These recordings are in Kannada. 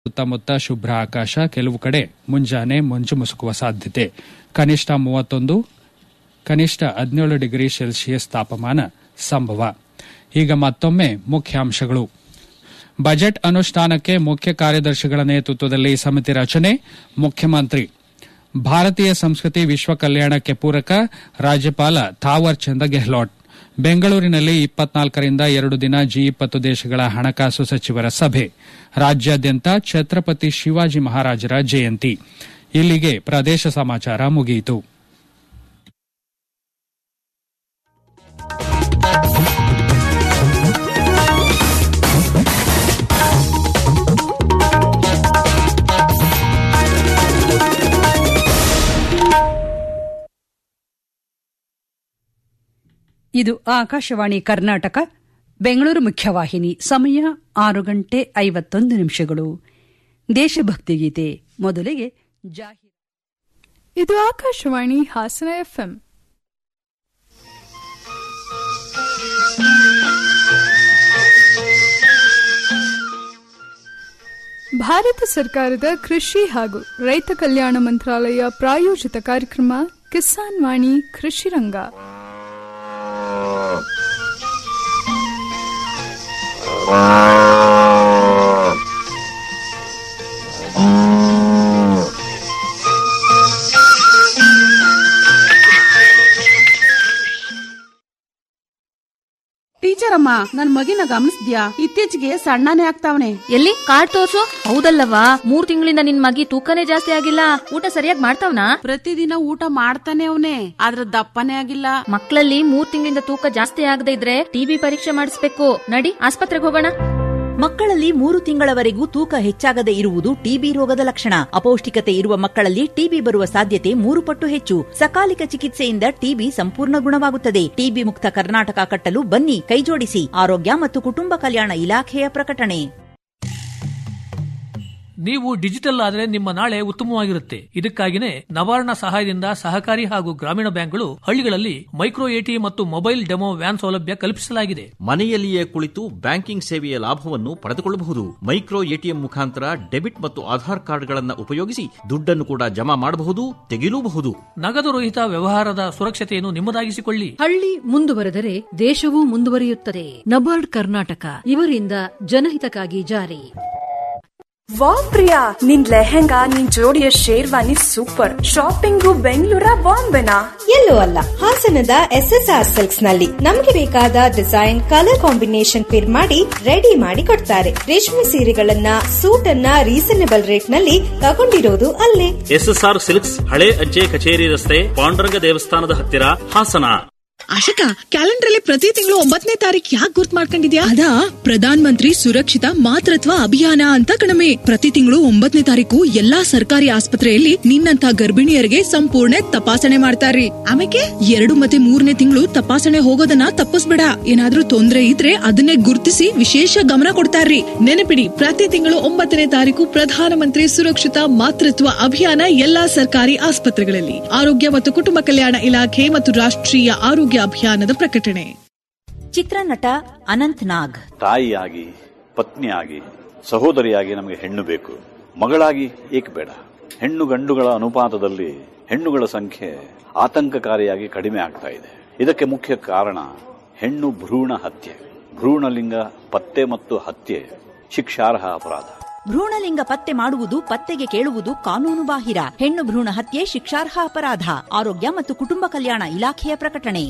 ಸುತ್ತಮುತ್ತ ಶುಭ್ರ ಆಕಾಶ ಕೆಲವು ಕಡೆ ಮುಂಜಾನೆ ಮಂಜು ಮುಸುಕುವ ಸಾಧ್ಯತೆ ಕನಿಷ್ಠ ಮೂವತ್ತೊಂದು ಕನಿಷ್ಠ ಹದಿನೇಳು ಡಿಗ್ರಿ ಸೆಲ್ಸಿಯಸ್ ತಾಪಮಾನ ಸಂಭವ ಈಗ ಮತ್ತೊಮ್ಮೆ ಮುಖ್ಯಾಂಶಗಳು ಬಜೆಟ್ ಅನುಷ್ಠಾನಕ್ಕೆ ಮುಖ್ಯ ಕಾರ್ಯದರ್ಶಿಗಳ ನೇತೃತ್ವದಲ್ಲಿ ಸಮಿತಿ ರಚನೆ ಮುಖ್ಯಮಂತ್ರಿ ಭಾರತೀಯ ಸಂಸ್ಕೃತಿ ವಿಶ್ವ ಕಲ್ಯಾಣಕ್ಕೆ ಪೂರಕ ರಾಜ್ಯಪಾಲ ಥಾವರ್ ಚಂದ ಗೆಹ್ಲೋಟ್ ಬೆಂಗಳೂರಿನಲ್ಲಿ ಇಪ್ಪತ್ನಾಲ್ಕರಿಂದ ಎರಡು ದಿನ ಜಿ ಇಪ್ಪತ್ತು ದೇಶಗಳ ಹಣಕಾಸು ಸಚಿವರ ಸಭೆ ರಾಜ್ಯಾದ್ಯಂತ ಛತ್ರಪತಿ ಶಿವಾಜಿ ಮಹಾರಾಜರ ಜಯಂತಿ ಇಲ್ಲಿಗೆ ಪ್ರದೇಶ ಸಮಾಚಾರ ಮುಗಿಯಿತು ಇದು ಆಕಾಶವಾಣಿ ಕರ್ನಾಟಕ ಬೆಂಗಳೂರು ಮುಖ್ಯವಾಹಿನಿ ಸಮಯ ಆರು ಗಂಟೆ ಐವತ್ತೊಂದು ನಿಮಿಷಗಳು ದೇಶಭಕ್ತಿ ಗೀತೆ ಮೊದಲಿಗೆ ಜಾಹೀರ್ ಇದು ಆಕಾಶವಾಣಿ ಹಾಸನ ಎಫ್ಎಂ ಭಾರತ ಸರ್ಕಾರದ ಕೃಷಿ ಹಾಗೂ ರೈತ ಕಲ್ಯಾಣ ಮಂತ್ರಾಲಯ ಪ್ರಾಯೋಜಿತ ಕಾರ್ಯಕ್ರಮ ಕಿಸಾನ್ ವಾಣಿ ಕೃಷಿ ರಂಗ ಟೀಚರ್ ಅಮ್ಮ ನನ್ ಮಗಿನ ಗಮನಿಸ್ದ್ಯಾ ಇತ್ತೀಚೆಗೆ ಸಣ್ಣನೇ ಆಗ್ತಾವನೆ ಎಲ್ಲಿ ಕಾರ್ಡ್ ತೋರ್ಸು ಹೌದಲ್ಲವಾ ಮೂರ್ ತಿಂಗಳಿಂದ ನಿನ್ ಮಗಿ ತೂಕನೇ ಜಾಸ್ತಿ ಆಗಿಲ್ಲ ಊಟ ಸರಿಯಾಗಿ ಮಾಡ್ತಾವ್ನಾ ಪ್ರತಿದಿನ ಊಟ ಮಾಡ್ತಾನೆ ಅವನೇ ಆದ್ರ ದಪ್ಪನೇ ಆಗಿಲ್ಲ ಮಕ್ಕಳಲ್ಲಿ ಮೂರ್ ತಿಂಗಳಿಂದ ತೂಕ ಜಾಸ್ತಿ ಆಗದೆ ಇದ್ರೆ ಟಿಬಿ ಪರೀಕ್ಷೆ ಮಾಡಿಸ್ಬೇಕು ನಡಿ ಆಸ್ಪತ್ರೆಗೆ ಹೋಗೋಣ ಮಕ್ಕಳಲ್ಲಿ ಮೂರು ತಿಂಗಳವರೆಗೂ ತೂಕ ಹೆಚ್ಚಾಗದೆ ಇರುವುದು ಟಿಬಿ ರೋಗದ ಲಕ್ಷಣ ಅಪೌಷ್ಟಿಕತೆ ಇರುವ ಮಕ್ಕಳಲ್ಲಿ ಟಿಬಿ ಬರುವ ಸಾಧ್ಯತೆ ಮೂರು ಪಟ್ಟು ಹೆಚ್ಚು ಸಕಾಲಿಕ ಚಿಕಿತ್ಸೆಯಿಂದ ಟಿಬಿ ಸಂಪೂರ್ಣ ಗುಣವಾಗುತ್ತದೆ ಟಿಬಿ ಮುಕ್ತ ಕರ್ನಾಟಕ ಕಟ್ಟಲು ಬನ್ನಿ ಕೈಜೋಡಿಸಿ ಆರೋಗ್ಯ ಮತ್ತು ಕುಟುಂಬ ಕಲ್ಯಾಣ ಇಲಾಖೆಯ ಪ್ರಕಟಣೆ ನೀವು ಡಿಜಿಟಲ್ ಆದರೆ ನಿಮ್ಮ ನಾಳೆ ಉತ್ತಮವಾಗಿರುತ್ತೆ ಇದಕ್ಕಾಗಿನೇ ನವಾರ್ಣ ಸಹಾಯದಿಂದ ಸಹಕಾರಿ ಹಾಗೂ ಗ್ರಾಮೀಣ ಬ್ಯಾಂಕ್ಗಳು ಹಳ್ಳಿಗಳಲ್ಲಿ ಮೈಕ್ರೋ ಎಟಿ ಮತ್ತು ಮೊಬೈಲ್ ಡೆಮೋ ವ್ಯಾನ್ ಸೌಲಭ್ಯ ಕಲ್ಪಿಸಲಾಗಿದೆ ಮನೆಯಲ್ಲಿಯೇ ಕುಳಿತು ಬ್ಯಾಂಕಿಂಗ್ ಸೇವೆಯ ಲಾಭವನ್ನು ಪಡೆದುಕೊಳ್ಳಬಹುದು ಮೈಕ್ರೋ ಎಟಿಎಂ ಮುಖಾಂತರ ಡೆಬಿಟ್ ಮತ್ತು ಆಧಾರ್ ಕಾರ್ಡ್ಗಳನ್ನು ಉಪಯೋಗಿಸಿ ದುಡ್ಡನ್ನು ಕೂಡ ಜಮಾ ಮಾಡಬಹುದು ತೆಗೆಯಲೂಬಹುದು ನಗದು ರಹಿತ ವ್ಯವಹಾರದ ಸುರಕ್ಷತೆಯನ್ನು ನಿಮ್ಮದಾಗಿಸಿಕೊಳ್ಳಿ ಹಳ್ಳಿ ಮುಂದುವರೆದರೆ ದೇಶವೂ ಮುಂದುವರಿಯುತ್ತದೆ ನಬಾರ್ಡ್ ಕರ್ನಾಟಕ ಇವರಿಂದ ಜನಹಿತಕ್ಕಾಗಿ ಜಾರಿ ವಾ ಪ್ರಿಯಾ ನಿನ್ ಲೆಹೆಂಗಾ ನಿನ್ ಜೋಡಿಯ ಶೇರ್ವಾನಿ ಸೂಪರ್ ಶಾಪಿಂಗು ಬೆಂಗಳೂರ ಬಾಂಬೆನಾ ಎಲ್ಲೂ ಅಲ್ಲ ಹಾಸನದ ಎಸ್ ಎಸ್ ಆರ್ ಸಿಲ್ಕ್ಸ್ ನಲ್ಲಿ ನಮ್ಗೆ ಬೇಕಾದ ಡಿಸೈನ್ ಕಲರ್ ಕಾಂಬಿನೇಷನ್ ಫಿರ್ ಮಾಡಿ ರೆಡಿ ಮಾಡಿ ಕೊಡ್ತಾರೆ ರೇಷ್ಮೆ ಸೀರೆಗಳನ್ನ ಸೂಟ್ ಅನ್ನ ರೀಸನೇಬಲ್ ರೇಟ್ ನಲ್ಲಿ ತಗೊಂಡಿರೋದು ಅಲ್ಲೇ ಎಸ್ಎಸ್ಆರ್ ಸಿಲ್ಕ್ಸ್ ಹಳೆ ಅಜ್ಜೆ ಕಚೇರಿ ರಸ್ತೆ ಪಾಂಡುರಂಗ ದೇವಸ್ಥಾನದ ಹತ್ತಿರ ಹಾಸನ ಆಶಕ ಕ್ಯಾಲೆಂಡರ್ ಅಲ್ಲಿ ಪ್ರತಿ ತಿಂಗಳು ಒಂಬತ್ತನೇ ತಾರೀಕು ಯಾಕೆ ಗುರ್ತ್ ಮಾಡ್ಕೊಂಡಿದ್ಯಾ ಅದಾ ಪ್ರಧಾನ ಮಂತ್ರಿ ಸುರಕ್ಷಿತ ಮಾತೃತ್ವ ಅಭಿಯಾನ ಅಂತ ಕಣಮೆ ಪ್ರತಿ ತಿಂಗಳು ಒಂಬತ್ತನೇ ತಾರೀಕು ಎಲ್ಲಾ ಸರ್ಕಾರಿ ಆಸ್ಪತ್ರೆಯಲ್ಲಿ ನಿನ್ನಂತ ಗರ್ಭಿಣಿಯರಿಗೆ ಸಂಪೂರ್ಣ ತಪಾಸಣೆ ಮಾಡ್ತಾರ್ರಿ ಆಮೇಲೆ ಎರಡು ಮತ್ತೆ ಮೂರನೇ ತಿಂಗಳು ತಪಾಸಣೆ ಹೋಗೋದನ್ನ ತಪ್ಪಿಸ್ಬೇಡ ಏನಾದ್ರೂ ತೊಂದ್ರೆ ಇದ್ರೆ ಅದನ್ನೇ ಗುರುತಿಸಿ ವಿಶೇಷ ಗಮನ ಕೊಡ್ತಾರ್ರಿ ನೆನಪಿಡಿ ಪ್ರತಿ ತಿಂಗಳು ಒಂಬತ್ತನೇ ತಾರೀಕು ಪ್ರಧಾನ ಮಂತ್ರಿ ಸುರಕ್ಷಿತ ಮಾತೃತ್ವ ಅಭಿಯಾನ ಎಲ್ಲಾ ಸರ್ಕಾರಿ ಆಸ್ಪತ್ರೆಗಳಲ್ಲಿ ಆರೋಗ್ಯ ಮತ್ತು ಕುಟುಂಬ ಕಲ್ಯಾಣ ಇಲಾಖೆ ಮತ್ತು ರಾಷ್ಟ್ರೀಯ ಆರೋಗ್ಯ ಅಭಿಯಾನದ ಪ್ರಕಟಣೆ ಚಿತ್ರನಟ ಅನಂತ್ ನಾಗ್ ತಾಯಿಯಾಗಿ ಪತ್ನಿಯಾಗಿ ಸಹೋದರಿಯಾಗಿ ನಮಗೆ ಹೆಣ್ಣು ಬೇಕು ಮಗಳಾಗಿ ಏಕೆ ಬೇಡ ಹೆಣ್ಣು ಗಂಡುಗಳ ಅನುಪಾತದಲ್ಲಿ ಹೆಣ್ಣುಗಳ ಸಂಖ್ಯೆ ಆತಂಕಕಾರಿಯಾಗಿ ಕಡಿಮೆ ಆಗ್ತಾ ಇದೆ ಇದಕ್ಕೆ ಮುಖ್ಯ ಕಾರಣ ಹೆಣ್ಣು ಭ್ರೂಣ ಹತ್ಯೆ ಭ್ರೂಣಲಿಂಗ ಪತ್ತೆ ಮತ್ತು ಹತ್ಯೆ ಶಿಕ್ಷಾರ್ಹ ಅಪರಾಧ ಭ್ರೂಣಲಿಂಗ ಪತ್ತೆ ಮಾಡುವುದು ಪತ್ತೆಗೆ ಕೇಳುವುದು ಕಾನೂನು ಬಾಹಿರ ಹೆಣ್ಣು ಭ್ರೂಣ ಹತ್ಯೆ ಶಿಕ್ಷಾರ್ಹ ಅಪರಾಧ ಆರೋಗ್ಯ ಮತ್ತು ಕುಟುಂಬ ಕಲ್ಯಾಣ ಇಲಾಖೆಯ ಪ್ರಕಟಣೆ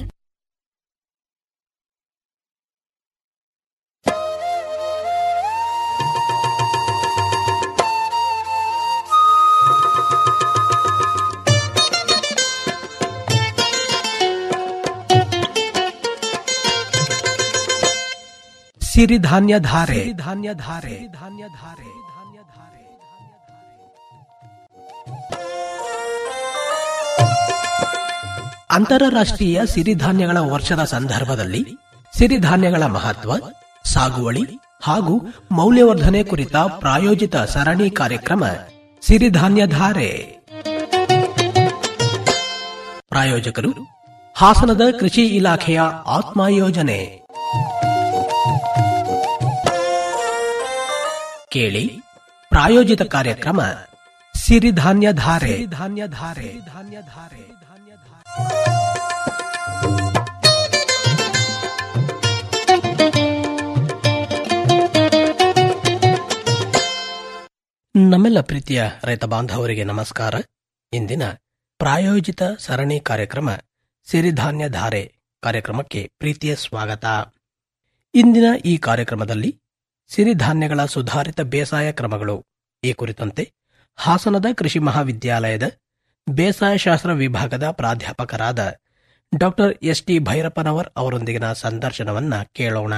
ಸಿರಿಧಾನ್ಯ ಧಾರೆ ಧಾನ್ಯ ಧಾರೆ ಧಾನ್ಯ ಧಾರೆ ಅಂತಾರಾಷ್ಟ್ರೀಯ ಸಿರಿಧಾನ್ಯಗಳ ವರ್ಷದ ಸಂದರ್ಭದಲ್ಲಿ ಸಿರಿಧಾನ್ಯಗಳ ಮಹತ್ವ ಸಾಗುವಳಿ ಹಾಗೂ ಮೌಲ್ಯವರ್ಧನೆ ಕುರಿತ ಪ್ರಾಯೋಜಿತ ಸರಣಿ ಕಾರ್ಯಕ್ರಮ ಸಿರಿಧಾನ್ಯ ಧಾರೆ ಪ್ರಾಯೋಜಕರು ಹಾಸನದ ಕೃಷಿ ಇಲಾಖೆಯ ಆತ್ಮ ಯೋಜನೆ ಕೇಳಿ ಪ್ರಾಯೋಜಿತ ಕಾರ್ಯಕ್ರಮ ಸಿರಿಧಾನ್ಯ ಧಾರೆ ಧಾನ್ಯ ಧಾರೆ ಧಾನ್ಯ ಧಾರೆ ನಮ್ಮೆಲ್ಲ ಪ್ರೀತಿಯ ರೈತ ಬಾಂಧವರಿಗೆ ನಮಸ್ಕಾರ ಇಂದಿನ ಪ್ರಾಯೋಜಿತ ಸರಣಿ ಕಾರ್ಯಕ್ರಮ ಸಿರಿಧಾನ್ಯ ಧಾರೆ ಕಾರ್ಯಕ್ರಮಕ್ಕೆ ಪ್ರೀತಿಯ ಸ್ವಾಗತ ಇಂದಿನ ಈ ಕಾರ್ಯಕ್ರಮದಲ್ಲಿ ಸಿರಿಧಾನ್ಯಗಳ ಸುಧಾರಿತ ಬೇಸಾಯ ಕ್ರಮಗಳು ಈ ಕುರಿತಂತೆ ಹಾಸನದ ಕೃಷಿ ಮಹಾವಿದ್ಯಾಲಯದ ಬೇಸಾಯ ಶಾಸ್ತ್ರ ವಿಭಾಗದ ಪ್ರಾಧ್ಯಾಪಕರಾದ ಡಾಕ್ಟರ್ ಎಸ್ ಟಿ ಭೈರಪ್ಪನವರ್ ಅವರೊಂದಿಗಿನ ಸಂದರ್ಶನವನ್ನ ಕೇಳೋಣ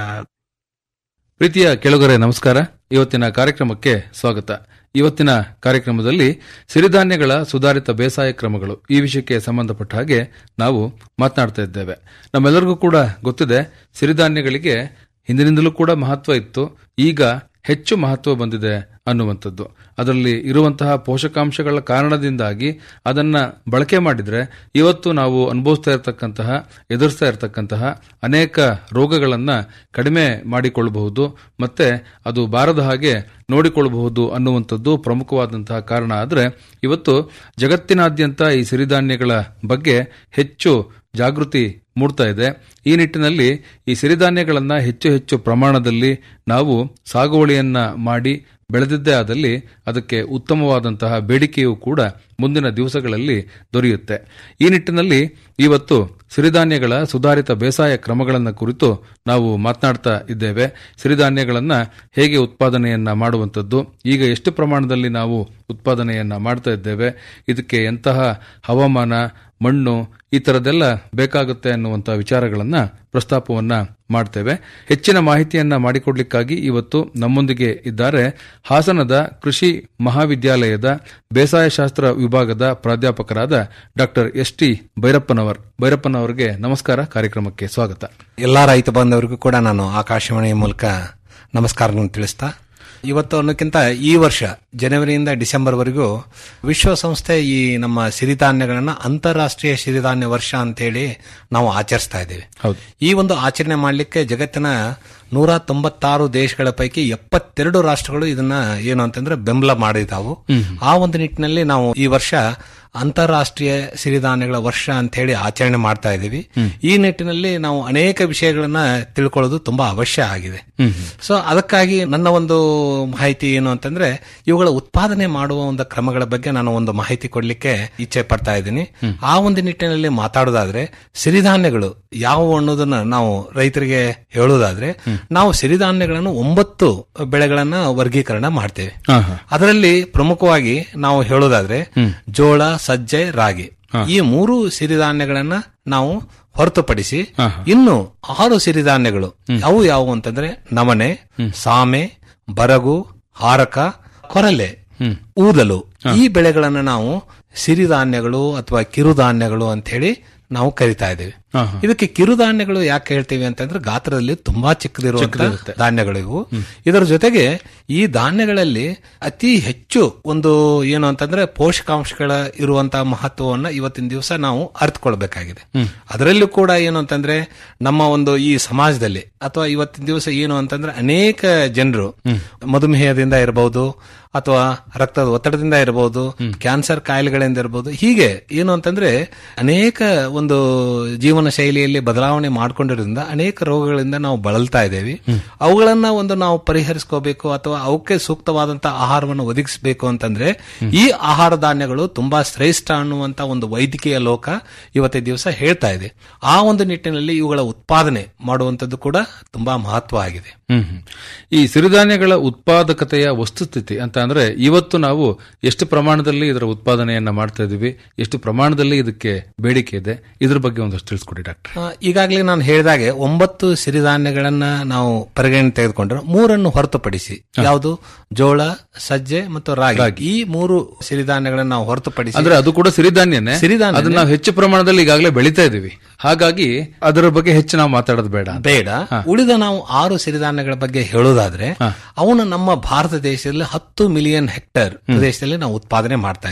ಪ್ರೀತಿಯ ಕೆಳಗರೆ ನಮಸ್ಕಾರ ಇವತ್ತಿನ ಕಾರ್ಯಕ್ರಮಕ್ಕೆ ಸ್ವಾಗತ ಇವತ್ತಿನ ಕಾರ್ಯಕ್ರಮದಲ್ಲಿ ಸಿರಿಧಾನ್ಯಗಳ ಸುಧಾರಿತ ಬೇಸಾಯ ಕ್ರಮಗಳು ಈ ವಿಷಯಕ್ಕೆ ಸಂಬಂಧಪಟ್ಟ ಹಾಗೆ ನಾವು ಮಾತನಾಡ್ತಾ ಇದ್ದೇವೆ ನಮ್ಮೆಲ್ಲರಿಗೂ ಕೂಡ ಗೊತ್ತಿದೆ ಸಿರಿಧಾನ್ಯಗಳಿಗೆ ಹಿಂದಿನಿಂದಲೂ ಕೂಡ ಮಹತ್ವ ಇತ್ತು ಈಗ ಹೆಚ್ಚು ಮಹತ್ವ ಬಂದಿದೆ ಅನ್ನುವಂಥದ್ದು ಅದರಲ್ಲಿ ಇರುವಂತಹ ಪೋಷಕಾಂಶಗಳ ಕಾರಣದಿಂದಾಗಿ ಅದನ್ನ ಬಳಕೆ ಮಾಡಿದ್ರೆ ಇವತ್ತು ನಾವು ಅನುಭವಿಸ್ತಾ ಇರತಕ್ಕಂತಹ ಎದುರಿಸ್ತಾ ಇರತಕ್ಕಂತಹ ಅನೇಕ ರೋಗಗಳನ್ನ ಕಡಿಮೆ ಮಾಡಿಕೊಳ್ಳಬಹುದು ಮತ್ತೆ ಅದು ಬಾರದ ಹಾಗೆ ನೋಡಿಕೊಳ್ಳಬಹುದು ಅನ್ನುವಂಥದ್ದು ಪ್ರಮುಖವಾದಂತಹ ಕಾರಣ ಆದರೆ ಇವತ್ತು ಜಗತ್ತಿನಾದ್ಯಂತ ಈ ಸಿರಿಧಾನ್ಯಗಳ ಬಗ್ಗೆ ಹೆಚ್ಚು ಜಾಗೃತಿ ಮೂಡ್ತಾ ಇದೆ ಈ ನಿಟ್ಟಿನಲ್ಲಿ ಈ ಸಿರಿಧಾನ್ಯಗಳನ್ನ ಹೆಚ್ಚು ಹೆಚ್ಚು ಪ್ರಮಾಣದಲ್ಲಿ ನಾವು ಸಾಗುವಳಿಯನ್ನ ಮಾಡಿ ಬೆಳೆದಿದ್ದೇ ಆದಲ್ಲಿ ಅದಕ್ಕೆ ಉತ್ತಮವಾದಂತಹ ಬೇಡಿಕೆಯೂ ಕೂಡ ಮುಂದಿನ ದಿವಸಗಳಲ್ಲಿ ದೊರೆಯುತ್ತೆ ಈ ನಿಟ್ಟಿನಲ್ಲಿ ಇವತ್ತು ಸಿರಿಧಾನ್ಯಗಳ ಸುಧಾರಿತ ಬೇಸಾಯ ಕ್ರಮಗಳನ್ನು ಕುರಿತು ನಾವು ಮಾತನಾಡ್ತಾ ಇದ್ದೇವೆ ಸಿರಿಧಾನ್ಯಗಳನ್ನ ಹೇಗೆ ಉತ್ಪಾದನೆಯನ್ನ ಮಾಡುವಂಥದ್ದು ಈಗ ಎಷ್ಟು ಪ್ರಮಾಣದಲ್ಲಿ ನಾವು ಉತ್ಪಾದನೆಯನ್ನ ಮಾಡ್ತಾ ಇದ್ದೇವೆ ಇದಕ್ಕೆ ಎಂತಹ ಹವಾಮಾನ ಮಣ್ಣು ಈ ತರದೆಲ್ಲ ಬೇಕಾಗುತ್ತೆ ಅನ್ನುವಂಥ ವಿಚಾರಗಳನ್ನ ಪ್ರಸ್ತಾಪವನ್ನ ಮಾಡ್ತೇವೆ ಹೆಚ್ಚಿನ ಮಾಹಿತಿಯನ್ನ ಮಾಡಿಕೊಡ್ಲಿಕ್ಕಾಗಿ ಇವತ್ತು ನಮ್ಮೊಂದಿಗೆ ಇದ್ದಾರೆ ಹಾಸನದ ಕೃಷಿ ಮಹಾವಿದ್ಯಾಲಯದ ಬೇಸಾಯ ಶಾಸ್ತ್ರ ವಿಭಾಗದ ಪ್ರಾಧ್ಯಾಪಕರಾದ ಡಾಕ್ಟರ್ ಎಸ್ ಟಿ ಭೈರಪ್ಪನವರ್ ಭೈರಪ್ಪನವರಿಗೆ ನಮಸ್ಕಾರ ಕಾರ್ಯಕ್ರಮಕ್ಕೆ ಸ್ವಾಗತ ಎಲ್ಲಾ ರೈತ ಬಾಂಧವರಿಗೂ ಕೂಡ ನಾನು ಆಕಾಶವಾಣಿ ಮೂಲಕ ನಮಸ್ಕಾರಗಳನ್ನು ತಿಳಿಸ್ತಾ ಇವತ್ತು ಅನ್ನೋಕ್ಕಿಂತ ಈ ವರ್ಷ ಜನವರಿಯಿಂದ ಡಿಸೆಂಬರ್ವರೆಗೂ ವಿಶ್ವಸಂಸ್ಥೆ ಈ ನಮ್ಮ ಸಿರಿಧಾನ್ಯಗಳನ್ನ ಅಂತಾರಾಷ್ಟ್ರೀಯ ಸಿರಿಧಾನ್ಯ ವರ್ಷ ಅಂತೇಳಿ ನಾವು ಆಚರಿಸ್ತಾ ಇದ್ದೇವೆ ಈ ಒಂದು ಆಚರಣೆ ಮಾಡಲಿಕ್ಕೆ ಜಗತ್ತಿನ ನೂರ ತೊಂಬತ್ತಾರು ದೇಶಗಳ ಪೈಕಿ ಎಪ್ಪತ್ತೆರಡು ರಾಷ್ಟ್ರಗಳು ಇದನ್ನ ಏನು ಅಂತಂದ್ರೆ ಬೆಂಬಲ ಮಾಡಿದಾವು ಆ ಒಂದು ನಿಟ್ಟಿನಲ್ಲಿ ನಾವು ಈ ವರ್ಷ ಅಂತಾರಾಷ್ಟ್ರೀಯ ಸಿರಿಧಾನ್ಯಗಳ ವರ್ಷ ಅಂತ ಹೇಳಿ ಆಚರಣೆ ಮಾಡ್ತಾ ಇದ್ದೀವಿ ಈ ನಿಟ್ಟಿನಲ್ಲಿ ನಾವು ಅನೇಕ ವಿಷಯಗಳನ್ನ ತಿಳ್ಕೊಳ್ಳೋದು ತುಂಬಾ ಅವಶ್ಯ ಆಗಿದೆ ಸೊ ಅದಕ್ಕಾಗಿ ನನ್ನ ಒಂದು ಮಾಹಿತಿ ಏನು ಅಂತಂದ್ರೆ ಇವುಗಳ ಉತ್ಪಾದನೆ ಮಾಡುವ ಒಂದು ಕ್ರಮಗಳ ಬಗ್ಗೆ ನಾನು ಒಂದು ಮಾಹಿತಿ ಕೊಡ್ಲಿಕ್ಕೆ ಇಚ್ಛೆ ಪಡ್ತಾ ಇದ್ದೀನಿ ಆ ಒಂದು ನಿಟ್ಟಿನಲ್ಲಿ ಮಾತಾಡೋದಾದ್ರೆ ಸಿರಿಧಾನ್ಯಗಳು ಯಾವುವು ಅನ್ನೋದನ್ನ ನಾವು ರೈತರಿಗೆ ಹೇಳೋದಾದ್ರೆ ನಾವು ಸಿರಿಧಾನ್ಯಗಳನ್ನು ಒಂಬತ್ತು ಬೆಳೆಗಳನ್ನ ವರ್ಗೀಕರಣ ಮಾಡ್ತೇವೆ ಅದರಲ್ಲಿ ಪ್ರಮುಖವಾಗಿ ನಾವು ಹೇಳೋದಾದ್ರೆ ಜೋಳ ಸಜ್ಜೆ ರಾಗಿ ಈ ಮೂರು ಸಿರಿಧಾನ್ಯಗಳನ್ನ ನಾವು ಹೊರತುಪಡಿಸಿ ಇನ್ನು ಆರು ಸಿರಿಧಾನ್ಯಗಳು ಅವು ಯಾವುವು ಅಂತಂದ್ರೆ ನವಣೆ ಸಾಮೆ ಬರಗು ಹಾರಕ ಕೊರಲೆ ಊದಲು ಈ ಬೆಳೆಗಳನ್ನ ನಾವು ಸಿರಿಧಾನ್ಯಗಳು ಅಥವಾ ಕಿರುಧಾನ್ಯಗಳು ಅಂತ ಹೇಳಿ ನಾವು ಕರಿತಾ ಇದ್ದೇವೆ ಇದಕ್ಕೆ ಕಿರುಧಾನ್ಯಗಳು ಯಾಕೆ ಹೇಳ್ತೀವಿ ಅಂತಂದ್ರೆ ಗಾತ್ರದಲ್ಲಿ ತುಂಬಾ ಚಿಕ್ಕದಿರುವಂತಹ ಧಾನ್ಯಗಳು ಇವು ಇದರ ಜೊತೆಗೆ ಈ ಧಾನ್ಯಗಳಲ್ಲಿ ಅತಿ ಹೆಚ್ಚು ಒಂದು ಏನು ಅಂತಂದ್ರೆ ಪೋಷಕಾಂಶಗಳ ಇರುವಂತಹ ಮಹತ್ವವನ್ನ ಇವತ್ತಿನ ದಿವಸ ನಾವು ಅರ್ಥಕೊಳ್ಬೇಕಾಗಿದೆ ಅದರಲ್ಲೂ ಕೂಡ ಏನು ಅಂತಂದ್ರೆ ನಮ್ಮ ಒಂದು ಈ ಸಮಾಜದಲ್ಲಿ ಅಥವಾ ಇವತ್ತಿನ ದಿವಸ ಏನು ಅಂತಂದ್ರೆ ಅನೇಕ ಜನರು ಮಧುಮೇಹದಿಂದ ಇರಬಹುದು ಅಥವಾ ರಕ್ತದ ಒತ್ತಡದಿಂದ ಇರಬಹುದು ಕ್ಯಾನ್ಸರ್ ಕಾಯಿಲೆಗಳಿಂದ ಇರಬಹುದು ಹೀಗೆ ಏನು ಅಂತಂದ್ರೆ ಅನೇಕ ಒಂದು ಜೀವನ ಶೈಲಿಯಲ್ಲಿ ಬದಲಾವಣೆ ಮಾಡ್ಕೊಂಡಿರೋದ್ರಿಂದ ಅನೇಕ ರೋಗಗಳಿಂದ ನಾವು ಬಳಲ್ತಾ ಇದ್ದೇವೆ ಅವುಗಳನ್ನ ಒಂದು ನಾವು ಪರಿಹರಿಸ್ಕೋಬೇಕು ಅಥವಾ ಅವಕ್ಕೆ ಸೂಕ್ತವಾದಂತಹ ಆಹಾರವನ್ನು ಒದಗಿಸಬೇಕು ಅಂತಂದ್ರೆ ಈ ಆಹಾರ ಧಾನ್ಯಗಳು ತುಂಬಾ ಶ್ರೇಷ್ಠ ಅನ್ನುವಂತ ಒಂದು ವೈದ್ಯಕೀಯ ಲೋಕ ಇವತ್ತಿನ ದಿವಸ ಹೇಳ್ತಾ ಇದೆ ಆ ಒಂದು ನಿಟ್ಟಿನಲ್ಲಿ ಇವುಗಳ ಉತ್ಪಾದನೆ ಮಾಡುವಂತದ್ದು ಕೂಡ ತುಂಬಾ ಮಹತ್ವ ಆಗಿದೆ ಹ್ಮ್ ಹ್ಮ್. ಈ ಸಿರಿಧಾನ್ಯಗಳ ಉತ್ಪಾದಕತೆಯ ವಸ್ತುಸ್ಥಿತಿ ಅಂತ ಅಂದ್ರೆ ಇವತ್ತು ನಾವು ಎಷ್ಟು ಪ್ರಮಾಣದಲ್ಲಿ ಇದರ ಉತ್ಪಾದನೆಯನ್ನ ಮಾಡ್ತಾ ಇದೀವಿ ಎಷ್ಟು ಪ್ರಮಾಣದಲ್ಲಿ ಇದಕ್ಕೆ ಬೇಡಿಕೆ ಇದೆ ಇದ್ರ ಬಗ್ಗೆ ಒಂದಷ್ಟು ತಿಳಿಸ್ಕೊಡಿ ಡಾಕ್ಟರ್ ಆ, ಈಗಾಗಲೇ ನಾನು ಹೇಳಿದಾಗೆ ಒಂಬತ್ತು ಸಿರಿಧಾನ್ಯಗಳನ್ನ ನಾವು ಪರಿಗಣನೆ ತೆಗೆದುಕೊಂಡ್ರೆ ಮೂರನ್ನು ಹೊರತುಪಡಿಸಿ ಯಾವುದು ಜೋಳ ಸಜ್ಜೆ ಮತ್ತು ರಾಗಿ ಈ ಮೂರು ಸಿರಿಧಾನ್ಯಗಳನ್ನ ನಾವು ಹೊರತುಪಡಿಸಿ ಅಂದ್ರೆ ಅದು ಕೂಡ ಸಿರಿಧಾನ್ಯನೇ ಸಿರಿಧಾನ್ಯನೇ. ಅದನ್ನ ನಾವು ಹೆಚ್ಚು ಪ್ರಮಾಣದಲ್ಲಿ ಈಗಾಗಲೇ ಬೆಳೀತಾ ಇದೀವಿ ಹಾಗಾಗಿ ಅದರ ಬಗ್ಗೆ ಹೆಚ್ಚು ನಾವು ಮಾತಾಡೋದು ಬೇಡ ಅಂತ. ಬೇಡ ಉಳಿದ ನಾವು ಆರು ಸಿರಿಧಾನ್ಯಗಳ ಬಗ್ಗೆ ಹೇಳೋದಾದ್ರೆ ಅವನು ನಮ್ಮ ಭಾರತ ದೇಶದಲ್ಲಿ ಹತ್ತು ಮಿಲಿಯನ್ ಹೆಕ್ಟರ್ ಪ್ರದೇಶದಲ್ಲಿ ನಾವು ಉತ್ಪಾದನೆ ಮಾಡ್ತಾ ಇದ್ದೇವೆ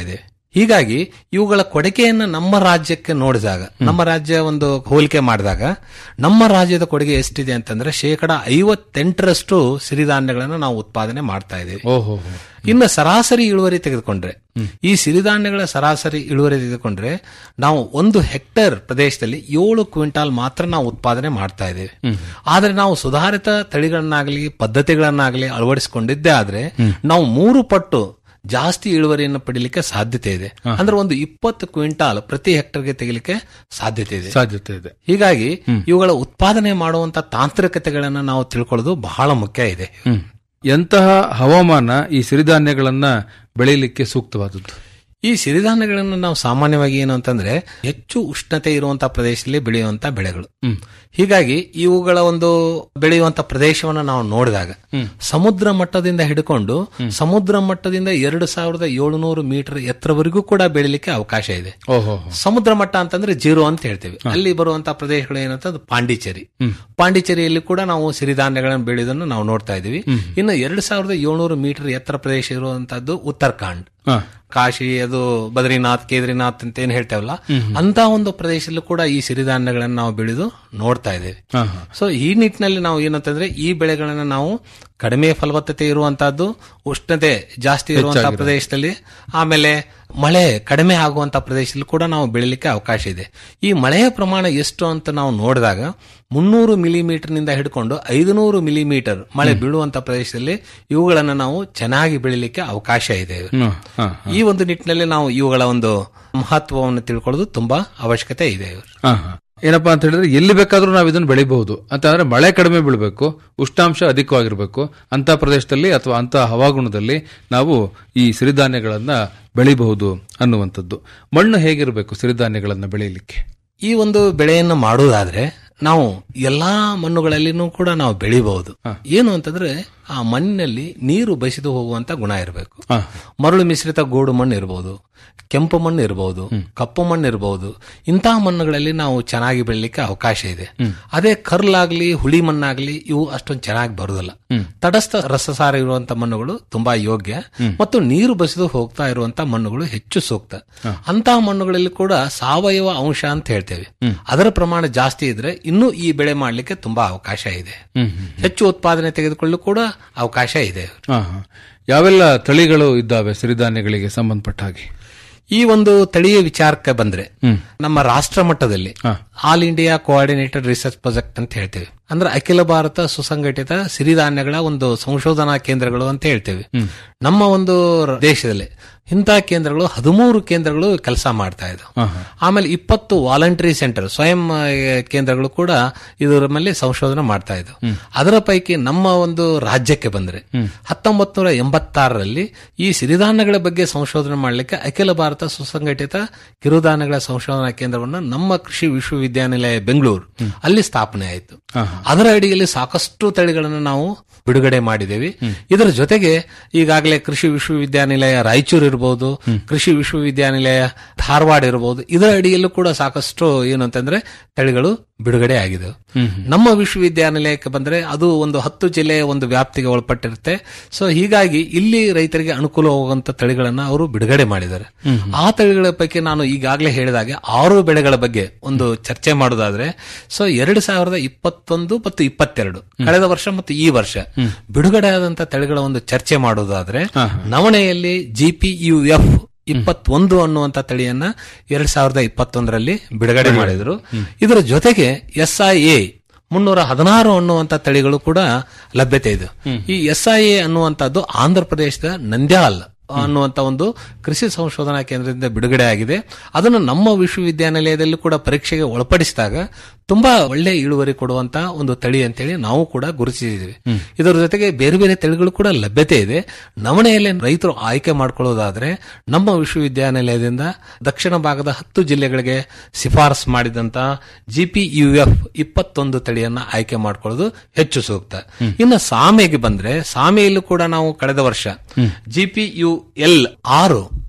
ಹೀಗಾಗಿ ಇವುಗಳ ಕೊಡುಗೆಯನ್ನು ನಮ್ಮ ರಾಜ್ಯಕ್ಕೆ ನೋಡಿದಾಗ ನಮ್ಮ ರಾಜ್ಯ ಒಂದು ಹೋಲಿಕೆ ಮಾಡಿದಾಗ ನಮ್ಮ ರಾಜ್ಯದ ಕೊಡುಗೆ ಎಷ್ಟಿದೆ ಅಂತಂದ್ರೆ ಶೇಕಡ ಐವತ್ತೆಂಟರಷ್ಟು ಸಿರಿಧಾನ್ಯಗಳನ್ನು ನಾವು ಉತ್ಪಾದನೆ ಮಾಡ್ತಾ ಇದ್ದೀವಿ ಓಹೋ ಇನ್ನು ಸರಾಸರಿ ಇಳುವರಿ ತೆಗೆದುಕೊಂಡ್ರೆ ಈ ಸಿರಿಧಾನ್ಯಗಳ ಸರಾಸರಿ ಇಳುವರಿ ತೆಗೆದುಕೊಂಡ್ರೆ ನಾವು ಒಂದು ಹೆಕ್ಟೇರ್ ಪ್ರದೇಶದಲ್ಲಿ ಏಳು ಕ್ವಿಂಟಾಲ್ ಮಾತ್ರ ನಾವು ಉತ್ಪಾದನೆ ಮಾಡ್ತಾ ಇದ್ದೇವೆ ಆದ್ರೆ ನಾವು ಸುಧಾರಿತ ತಳಿಗಳನ್ನಾಗಲಿ ಪದ್ಧತಿಗಳನ್ನಾಗಲಿ ಅಳವಡಿಸಿಕೊಂಡಿದ್ದೇ ಆದ್ರೆ ನಾವು ಮೂರು ಪಟ್ಟು ಜಾಸ್ತಿ ಇಳುವರಿಯನ್ನು ಪಡಿಲಿಕ್ಕೆ ಸಾಧ್ಯತೆ ಇದೆ ಅಂದ್ರೆ ಒಂದು ಇಪ್ಪತ್ತು ಕ್ವಿಂಟಾಲ್ ಪ್ರತಿ ಹೆಕ್ಟರ್ಗೆ ತೆಗಿಲಿಕ್ಕೆ ಸಾಧ್ಯತೆ ಇದೆ ಸಾಧ್ಯತೆ ಇದೆ ಹೀಗಾಗಿ ಇವುಗಳ ಉತ್ಪಾದನೆ ಮಾಡುವಂತ ತಾಂತ್ರಿಕತೆಗಳನ್ನ ನಾವು ತಿಳ್ಕೊಳ್ಳೋದು ಬಹಳ ಮುಖ್ಯ ಇದೆ ಹ್ಮ್. ಎಂತಹ ಹವಾಮಾನ ಈ ಸಿರಿಧಾನ್ಯಗಳನ್ನ ಬೆಳೀಲಿಕ್ಕೆ ಸೂಕ್ತವಾದದ್ದು ಈ ಸಿರಿಧಾನ್ಯಗಳನ್ನು ನಾವು ಸಾಮಾನ್ಯವಾಗಿ ಏನು ಅಂತಂದ್ರೆ ಹೆಚ್ಚು ಉಷ್ಣತೆ ಇರುವಂತಹ ಪ್ರದೇಶದಲ್ಲಿ ಬೆಳೆಯುವಂತ ಬೆಳೆಗಳು ಹೀಗಾಗಿ ಇವುಗಳ ಒಂದು ಬೆಳೆಯುವಂತ ಪ್ರದೇಶವನ್ನು ನಾವು ನೋಡಿದಾಗ ಸಮುದ್ರ ಮಟ್ಟದಿಂದ ಹಿಡ್ಕೊಂಡು ಸಮುದ್ರ ಮಟ್ಟದಿಂದ ಎರಡು ಸಾವಿರದ ಏಳುನೂರು ಮೀಟರ್ ಎತ್ತರವರೆಗೂ ಕೂಡ ಬೆಳಿಲಿಕ್ಕೆ ಅವಕಾಶ ಇದೆ ಓಹೋ ಸಮುದ್ರ ಮಟ್ಟ ಅಂತಂದ್ರೆ ಜೀರೋ ಅಂತ ಹೇಳ್ತೇವೆ ಅಲ್ಲಿ ಬರುವಂತಹ ಪ್ರದೇಶಗಳು ಏನಂತ ಅದು ಪಾಂಡಿಚೇರಿ ಪಾಂಡಿಚೇರಿಯಲ್ಲಿ ಕೂಡ ನಾವು ಸಿರಿಧಾನ್ಯಗಳನ್ನು ಬೆಳೆಯೋದನ್ನು ನಾವು ನೋಡ್ತಾ ಇದೀವಿ ಇನ್ನು ಎರಡು ಸಾವಿರದ ಏಳ್ನೂರು ಮೀಟರ್ ಎತ್ತರ ಪ್ರದೇಶ ಇರುವಂತಹದ್ದು ಉತ್ತರಾಖಂಡ್ ಕಾಶಿ ಅದು ಬದ್ರಿನಾಥ್ ಕೇದ್ರಿನಾಥ್ ಅಂತ ಏನ್ ಹೇಳ್ತೇವಲ್ಲ ಅಂತ ಒಂದು ಪ್ರದೇಶದಲ್ಲೂ ಕೂಡ ಈ ಸಿರಿಧಾನ್ಯಗಳನ್ನು ನಾವು ಬೆಳೆದು ನೋಡ್ತಾ ಇದ್ದೇವೆ ಸೊ ಈ ನಿಟ್ಟಿನಲ್ಲಿ ನಾವು ಏನಂತಂದ್ರೆ ಈ ಬೆಳೆಗಳನ್ನ ನಾವು ಕಡಿಮೆ ಫಲವತ್ತತೆ ಇರುವಂತಹದ್ದು ಉಷ್ಣತೆ ಜಾಸ್ತಿ ಇರುವಂತಹ ಹೆಚ್ಚಾಗಿರೋ. ಪ್ರದೇಶದಲ್ಲಿ ಆಮೇಲೆ ಮಳೆ ಕಡಿಮೆ ಆಗುವಂತ ಪ್ರದೇಶದಲ್ಲಿ ಕೂಡ ನಾವು ಬೆಳಿಲಿಕ್ಕೆ ಅವಕಾಶ ಇದೆ ಈ ಮಳೆಯ ಪ್ರಮಾಣ ಎಷ್ಟು ಅಂತ ನಾವು ನೋಡಿದಾಗ ಮುನ್ನೂರು ಮಿಲಿಮೀಟರ್ ನಿಂದ ಹಿಡ್ಕೊಂಡು ಐದುನೂರು ಮಿಲಿಮೀಟರ್ ಮಳೆ ಬೀಳುವಂತ ಪ್ರದೇಶದಲ್ಲಿ ಇವುಗಳನ್ನು ನಾವು ಚೆನ್ನಾಗಿ ಬೆಳಿಲಿಕ್ಕೆ ಅವಕಾಶ ಇದೆ ಹ್ಮ್. ಹ, ಈ ಒಂದು ನಿಟ್ಟಿನಲ್ಲಿ ನಾವು ಇವುಗಳ ಒಂದು ಮಹತ್ವವನ್ನು ತಿಳ್ಕೊಳ್ಳೋದು ತುಂಬಾ ಅವಶ್ಯಕತೆ ಇದೆ ಹ, ಹ. ಏನಪ್ಪಾ ಅಂತ ಹೇಳಿದ್ರೆ ಎಲ್ಲಿ ಬೇಕಾದ್ರೂ ನಾವು ಇದನ್ನು ಬೆಳಿಬಹುದು ಅಂತ ಅಂದ್ರೆ ಮಳೆ ಕಡಿಮೆ ಬೀಳಬೇಕು ಉಷ್ಣಾಂಶ ಅಧಿಕವಾಗಿರಬೇಕು ಅಂತ ಪ್ರದೇಶದಲ್ಲಿ ಅಥವಾ ಅಂತ ಹವಾಗುಣದಲ್ಲಿ ನಾವು ಈ ಸಿರಿಧಾನ್ಯಗಳನ್ನ ಬೆಳಿಬಹುದು ಅನ್ನುವಂಥದ್ದು ಮಣ್ಣು ಹೇಗಿರಬೇಕು ಸಿರಿಧಾನ್ಯಗಳನ್ನ ಬೆಳೆಯಲಿಕ್ಕೆ ಈ ಒಂದು ಬೆಳೆಯನ್ನು ಮಾಡುವುದಾದ್ರೆ ನಾವು ಎಲ್ಲಾ ಮಣ್ಣುಗಳಲ್ಲಿನೂ ಕೂಡ ನಾವು ಬೆಳಿಬಹುದು ಏನು ಅಂತಂದ್ರೆ ಆ ಮಣ್ಣಿನಲ್ಲಿ ನೀರು ಬಸಿದು ಹೋಗುವಂತ ಗುಣ ಇರಬೇಕು ಮರಳು ಮಿಶ್ರಿತ ಗೋಡು ಮಣ್ಣು ಇರಬಹುದು ಕೆಂಪು ಮಣ್ಣು ಇರಬಹುದು ಕಪ್ಪು ಮಣ್ಣು ಇರಬಹುದು ಇಂತಹ ಮಣ್ಣುಗಳಲ್ಲಿ ನಾವು ಚೆನ್ನಾಗಿ ಬೆಳಿಲಿಕ್ಕೆ ಅವಕಾಶ ಇದೆ ಅದೇ ಕರ್ಲಾಗ್ಲಿ ಹುಳಿ ಮಣ್ಣಾಗ್ಲಿ ಇವು ಅಷ್ಟೊಂದು ಚೆನ್ನಾಗಿ ಬರುದಿಲ್ಲ ತಟಸ್ಥ ರಸಸಾರ ಇರುವಂತ ಮಣ್ಣುಗಳು ತುಂಬಾ ಯೋಗ್ಯ ಮತ್ತು ನೀರು ಬಸಿದು ಹೋಗ್ತಾ ಇರುವಂತ ಮಣ್ಣುಗಳು ಹೆಚ್ಚು ಸೂಕ್ತ ಅಂತಹ ಮಣ್ಣುಗಳಲ್ಲಿ ಕೂಡ ಸಾವಯವ ಅಂಶ ಅಂತ ಹೇಳ್ತೇವೆ ಅದರ ಪ್ರಮಾಣ ಜಾಸ್ತಿ ಇದ್ರೆ ಇನ್ನೂ ಈ ಬೆಳೆ ಮಾಡಲಿಕ್ಕೆ ತುಂಬಾ ಅವಕಾಶ ಇದೆ ಹೆಚ್ಚು ಉತ್ಪಾದನೆ ತೆಗೆದುಕೊಳ್ಳಲು ಕೂಡ ಅವಕಾಶ ಇದೆ ಹ, ಹ. ಯಾವೆಲ್ಲ ತಳಿಗಳು ಇದ್ದಾವೆ ಸಿರಿಧಾನ್ಯಗಳಿಗೆ ಸಂಬಂಧಪಟ್ಟ ಹಾಗೆ ಈ ಒಂದು ತಳಿಯ ವಿಚಾರಕ್ಕೆ ಬಂದ್ರೆ ನಮ್ಮ ರಾಷ್ಟ್ರ ಮಟ್ಟದಲ್ಲಿ all India coordinated research project ಅಂತ ಹೇಳ್ತೇವೆ ಅಂದ್ರೆ ಅಖಿಲ ಭಾರತ ಸುಸಂಘಟಿತ ಸಿರಿಧಾನ್ಯಗಳ ಒಂದು ಸಂಶೋಧನಾ ಕೇಂದ್ರಗಳು ಅಂತ ಹೇಳ್ತೇವೆ ನಮ್ಮ ಒಂದು ರ- ದೇಶದಲ್ಲಿ ಇಂತಹ ಕೇಂದ್ರಗಳು ಹದಿಮೂರು ಕೇಂದ್ರಗಳು ಕೆಲಸ ಮಾಡ್ತಾ ಇದ್ದಾವೆ ಆಮೇಲೆ ಇಪ್ಪತ್ತು ವಾಲಂಟರಿ ಸೆಂಟರ್ ಸ್ವಯಂ ಆ, ಕೇಂದ್ರಗಳು ಕೂಡ ಇದರ ಮೇಲೆ ಸಂಶೋಧನೆ ಮಾಡ್ತಾ ಇದ್ದವು ಅದರ ಪೈಕಿ ನಮ್ಮ ಒಂದು ರಾಜ್ಯಕ್ಕೆ ಬಂದ್ರೆ ಹತ್ತೊಂಬತ್ ನೂರ ಎಂಬತ್ತಾರರಲ್ಲಿ ಈ ಸಿರಿಧಾನ್ಯಗಳ ಬಗ್ಗೆ ಸಂಶೋಧನೆ ಮಾಡಲಿಕ್ಕೆ ಅಖಿಲ ಭಾರತ ಸುಸಂಘಟಿತ ಕಿರುಧಾನ್ಯಗಳ ಸಂಶೋಧನಾ ಕೇಂದ್ರವನ್ನು ನಮ್ಮ ಕೃಷಿ ವಿಶ್ವವಿದ್ಯಾನಿಲಯ ಬೆಂಗಳೂರು ಅಲ್ಲಿ ಸ್ಥಾಪನೆ ಆಯಿತು ಅದರ ಅಡಿಯಲ್ಲಿ ಸಾಕಷ್ಟು ತಳಿಗಳನ್ನು ನಾವು ಬಿಡುಗಡೆ ಮಾಡಿದ್ದೇವೆ ಇದರ ಜೊತೆಗೆ ಈಗಾಗಲೇ ಕೃಷಿ ವಿಶ್ವವಿದ್ಯಾನಿಲಯ ರಾಯಚೂರು ಇರಬಹುದು ಕೃಷಿ ವಿಶ್ವವಿದ್ಯಾನಿಲಯ ಧಾರವಾಡ ಇರಬಹುದು ಇದರ ಅಡಿಯಲ್ಲೂ ಕೂಡ ಸಾಕಷ್ಟು ಏನು ಅಂತಂದ್ರೆ ತಳಿಗಳು ಬಿಡುಗಡೆ ಆಗಿದೆ ನಮ್ಮ ವಿಶ್ವವಿದ್ಯಾನಿಲಯಕ್ಕೆ ಬಂದ್ರೆ ಅದು ಒಂದು ಹತ್ತು ಜಿಲ್ಲೆಯ ಒಂದು ವ್ಯಾಪ್ತಿಗೆ ಒಳಪಟ್ಟಿರುತ್ತೆ ಸೊ ಹೀಗಾಗಿ ಇಲ್ಲಿ ರೈತರಿಗೆ ಅನುಕೂಲವಾಗುವಂತ ತಳಿಗಳನ್ನ ಅವರು ಬಿಡುಗಡೆ ಮಾಡಿದ್ದಾರೆ ಆ ತಳಿಗಳ ಪೈಕಿ ನಾನು ಈಗಾಗಲೇ ಹೇಳಿದಾಗೆ ಆರು ಬೆಳೆಗಳ ಬಗ್ಗೆ ಒಂದು ಚರ್ಚೆ ಮಾಡೋದಾದ್ರೆ ಸೊ ಎರಡು ಸಾವಿರದ ಇಪ್ಪತ್ತೊಂದು ಮತ್ತು ಇಪ್ಪತ್ತೆರಡು ಕಳೆದ ವರ್ಷ ಮತ್ತು ಈ ವರ್ಷ ಬಿಡುಗಡೆ ಆದಂತ ತಳಿಗಳ ಒಂದು ಚರ್ಚೆ ಮಾಡೋದಾದ್ರೆ ನವಣೆಯಲ್ಲಿ ಜಿಪಿಯುಎಫ್ ಇಪ್ಪತ್ತೊಂದು ಅನ್ನುವಂತ ತಳಿಯನ್ನ ಎರಡ್ ಸಾವಿರದ ಇಪ್ಪತ್ತೊಂದರಲ್ಲಿ ಬಿಡುಗಡೆ ಮಾಡಿದ್ರು ಇದರ ಜೊತೆಗೆ ಎಸ್ಐಎ ಮುನ್ನೂರ ಹದಿನಾರು ಅನ್ನುವಂತ ತಳಿಗಳು ಕೂಡ ಲಭ್ಯತೆ ಇದೆ ಈ ಎಸ್ಐಎ ಅನ್ನುವಂಥದ್ದು ಆಂಧ್ರ ಪ್ರದೇಶದ ನಂದ್ಯಾಲ್ ಅನ್ನುವಂತ ಒಂದು ಕೃಷಿ ಸಂಶೋಧನಾ ಕೇಂದ್ರದಿಂದ ಬಿಡುಗಡೆ ಆಗಿದೆ ಅದನ್ನು ನಮ್ಮ ವಿಶ್ವವಿದ್ಯಾನಿಲಯದಲ್ಲಿ ಕೂಡ ಪರೀಕ್ಷೆಗೆ ಒಳಪಡಿಸಿದಾಗ ತುಂಬಾ ಒಳ್ಳೆ ಇಳುವರಿ ಕೊಡುವಂತ ಒಂದು ತಳಿ ಅಂತೇಳಿ ನಾವು ಕೂಡ ಗುರುತಿಸಿದ್ದೀವಿ ಇದರ ಜೊತೆಗೆ ಬೇರೆ ಬೇರೆ ತಳಿಗಳು ಕೂಡ ಲಭ್ಯತೆ ಇದೆ ನವಣೆಯಲ್ಲಿ ರೈತರು ಆಯ್ಕೆ ಮಾಡ್ಕೊಳ್ಳೋದಾದ್ರೆ ನಮ್ಮ ವಿಶ್ವವಿದ್ಯಾನಿಲಯದಿಂದ ದಕ್ಷಿಣ ಭಾಗದ ಹತ್ತು ಜಿಲ್ಲೆಗಳಿಗೆ ಶಿಫಾರಸ್ ಮಾಡಿದಂತ ಜಿಪಿಯುಎಫ್ ಇಪ್ಪತ್ತೊಂದು ತಳಿಯನ್ನ ಆಯ್ಕೆ ಮಾಡ್ಕೊಳ್ಳೋದು ಹೆಚ್ಚು ಸೂಕ್ತ ಇನ್ನು ಸಾಮೆಗೆ ಬಂದ್ರೆ ಸಾಮೆಯಲ್ಲೂ ಕೂಡ ನಾವು ಕಳೆದ ವರ್ಷ ಜಿಪಿಯು ಎಲ್ ಆರು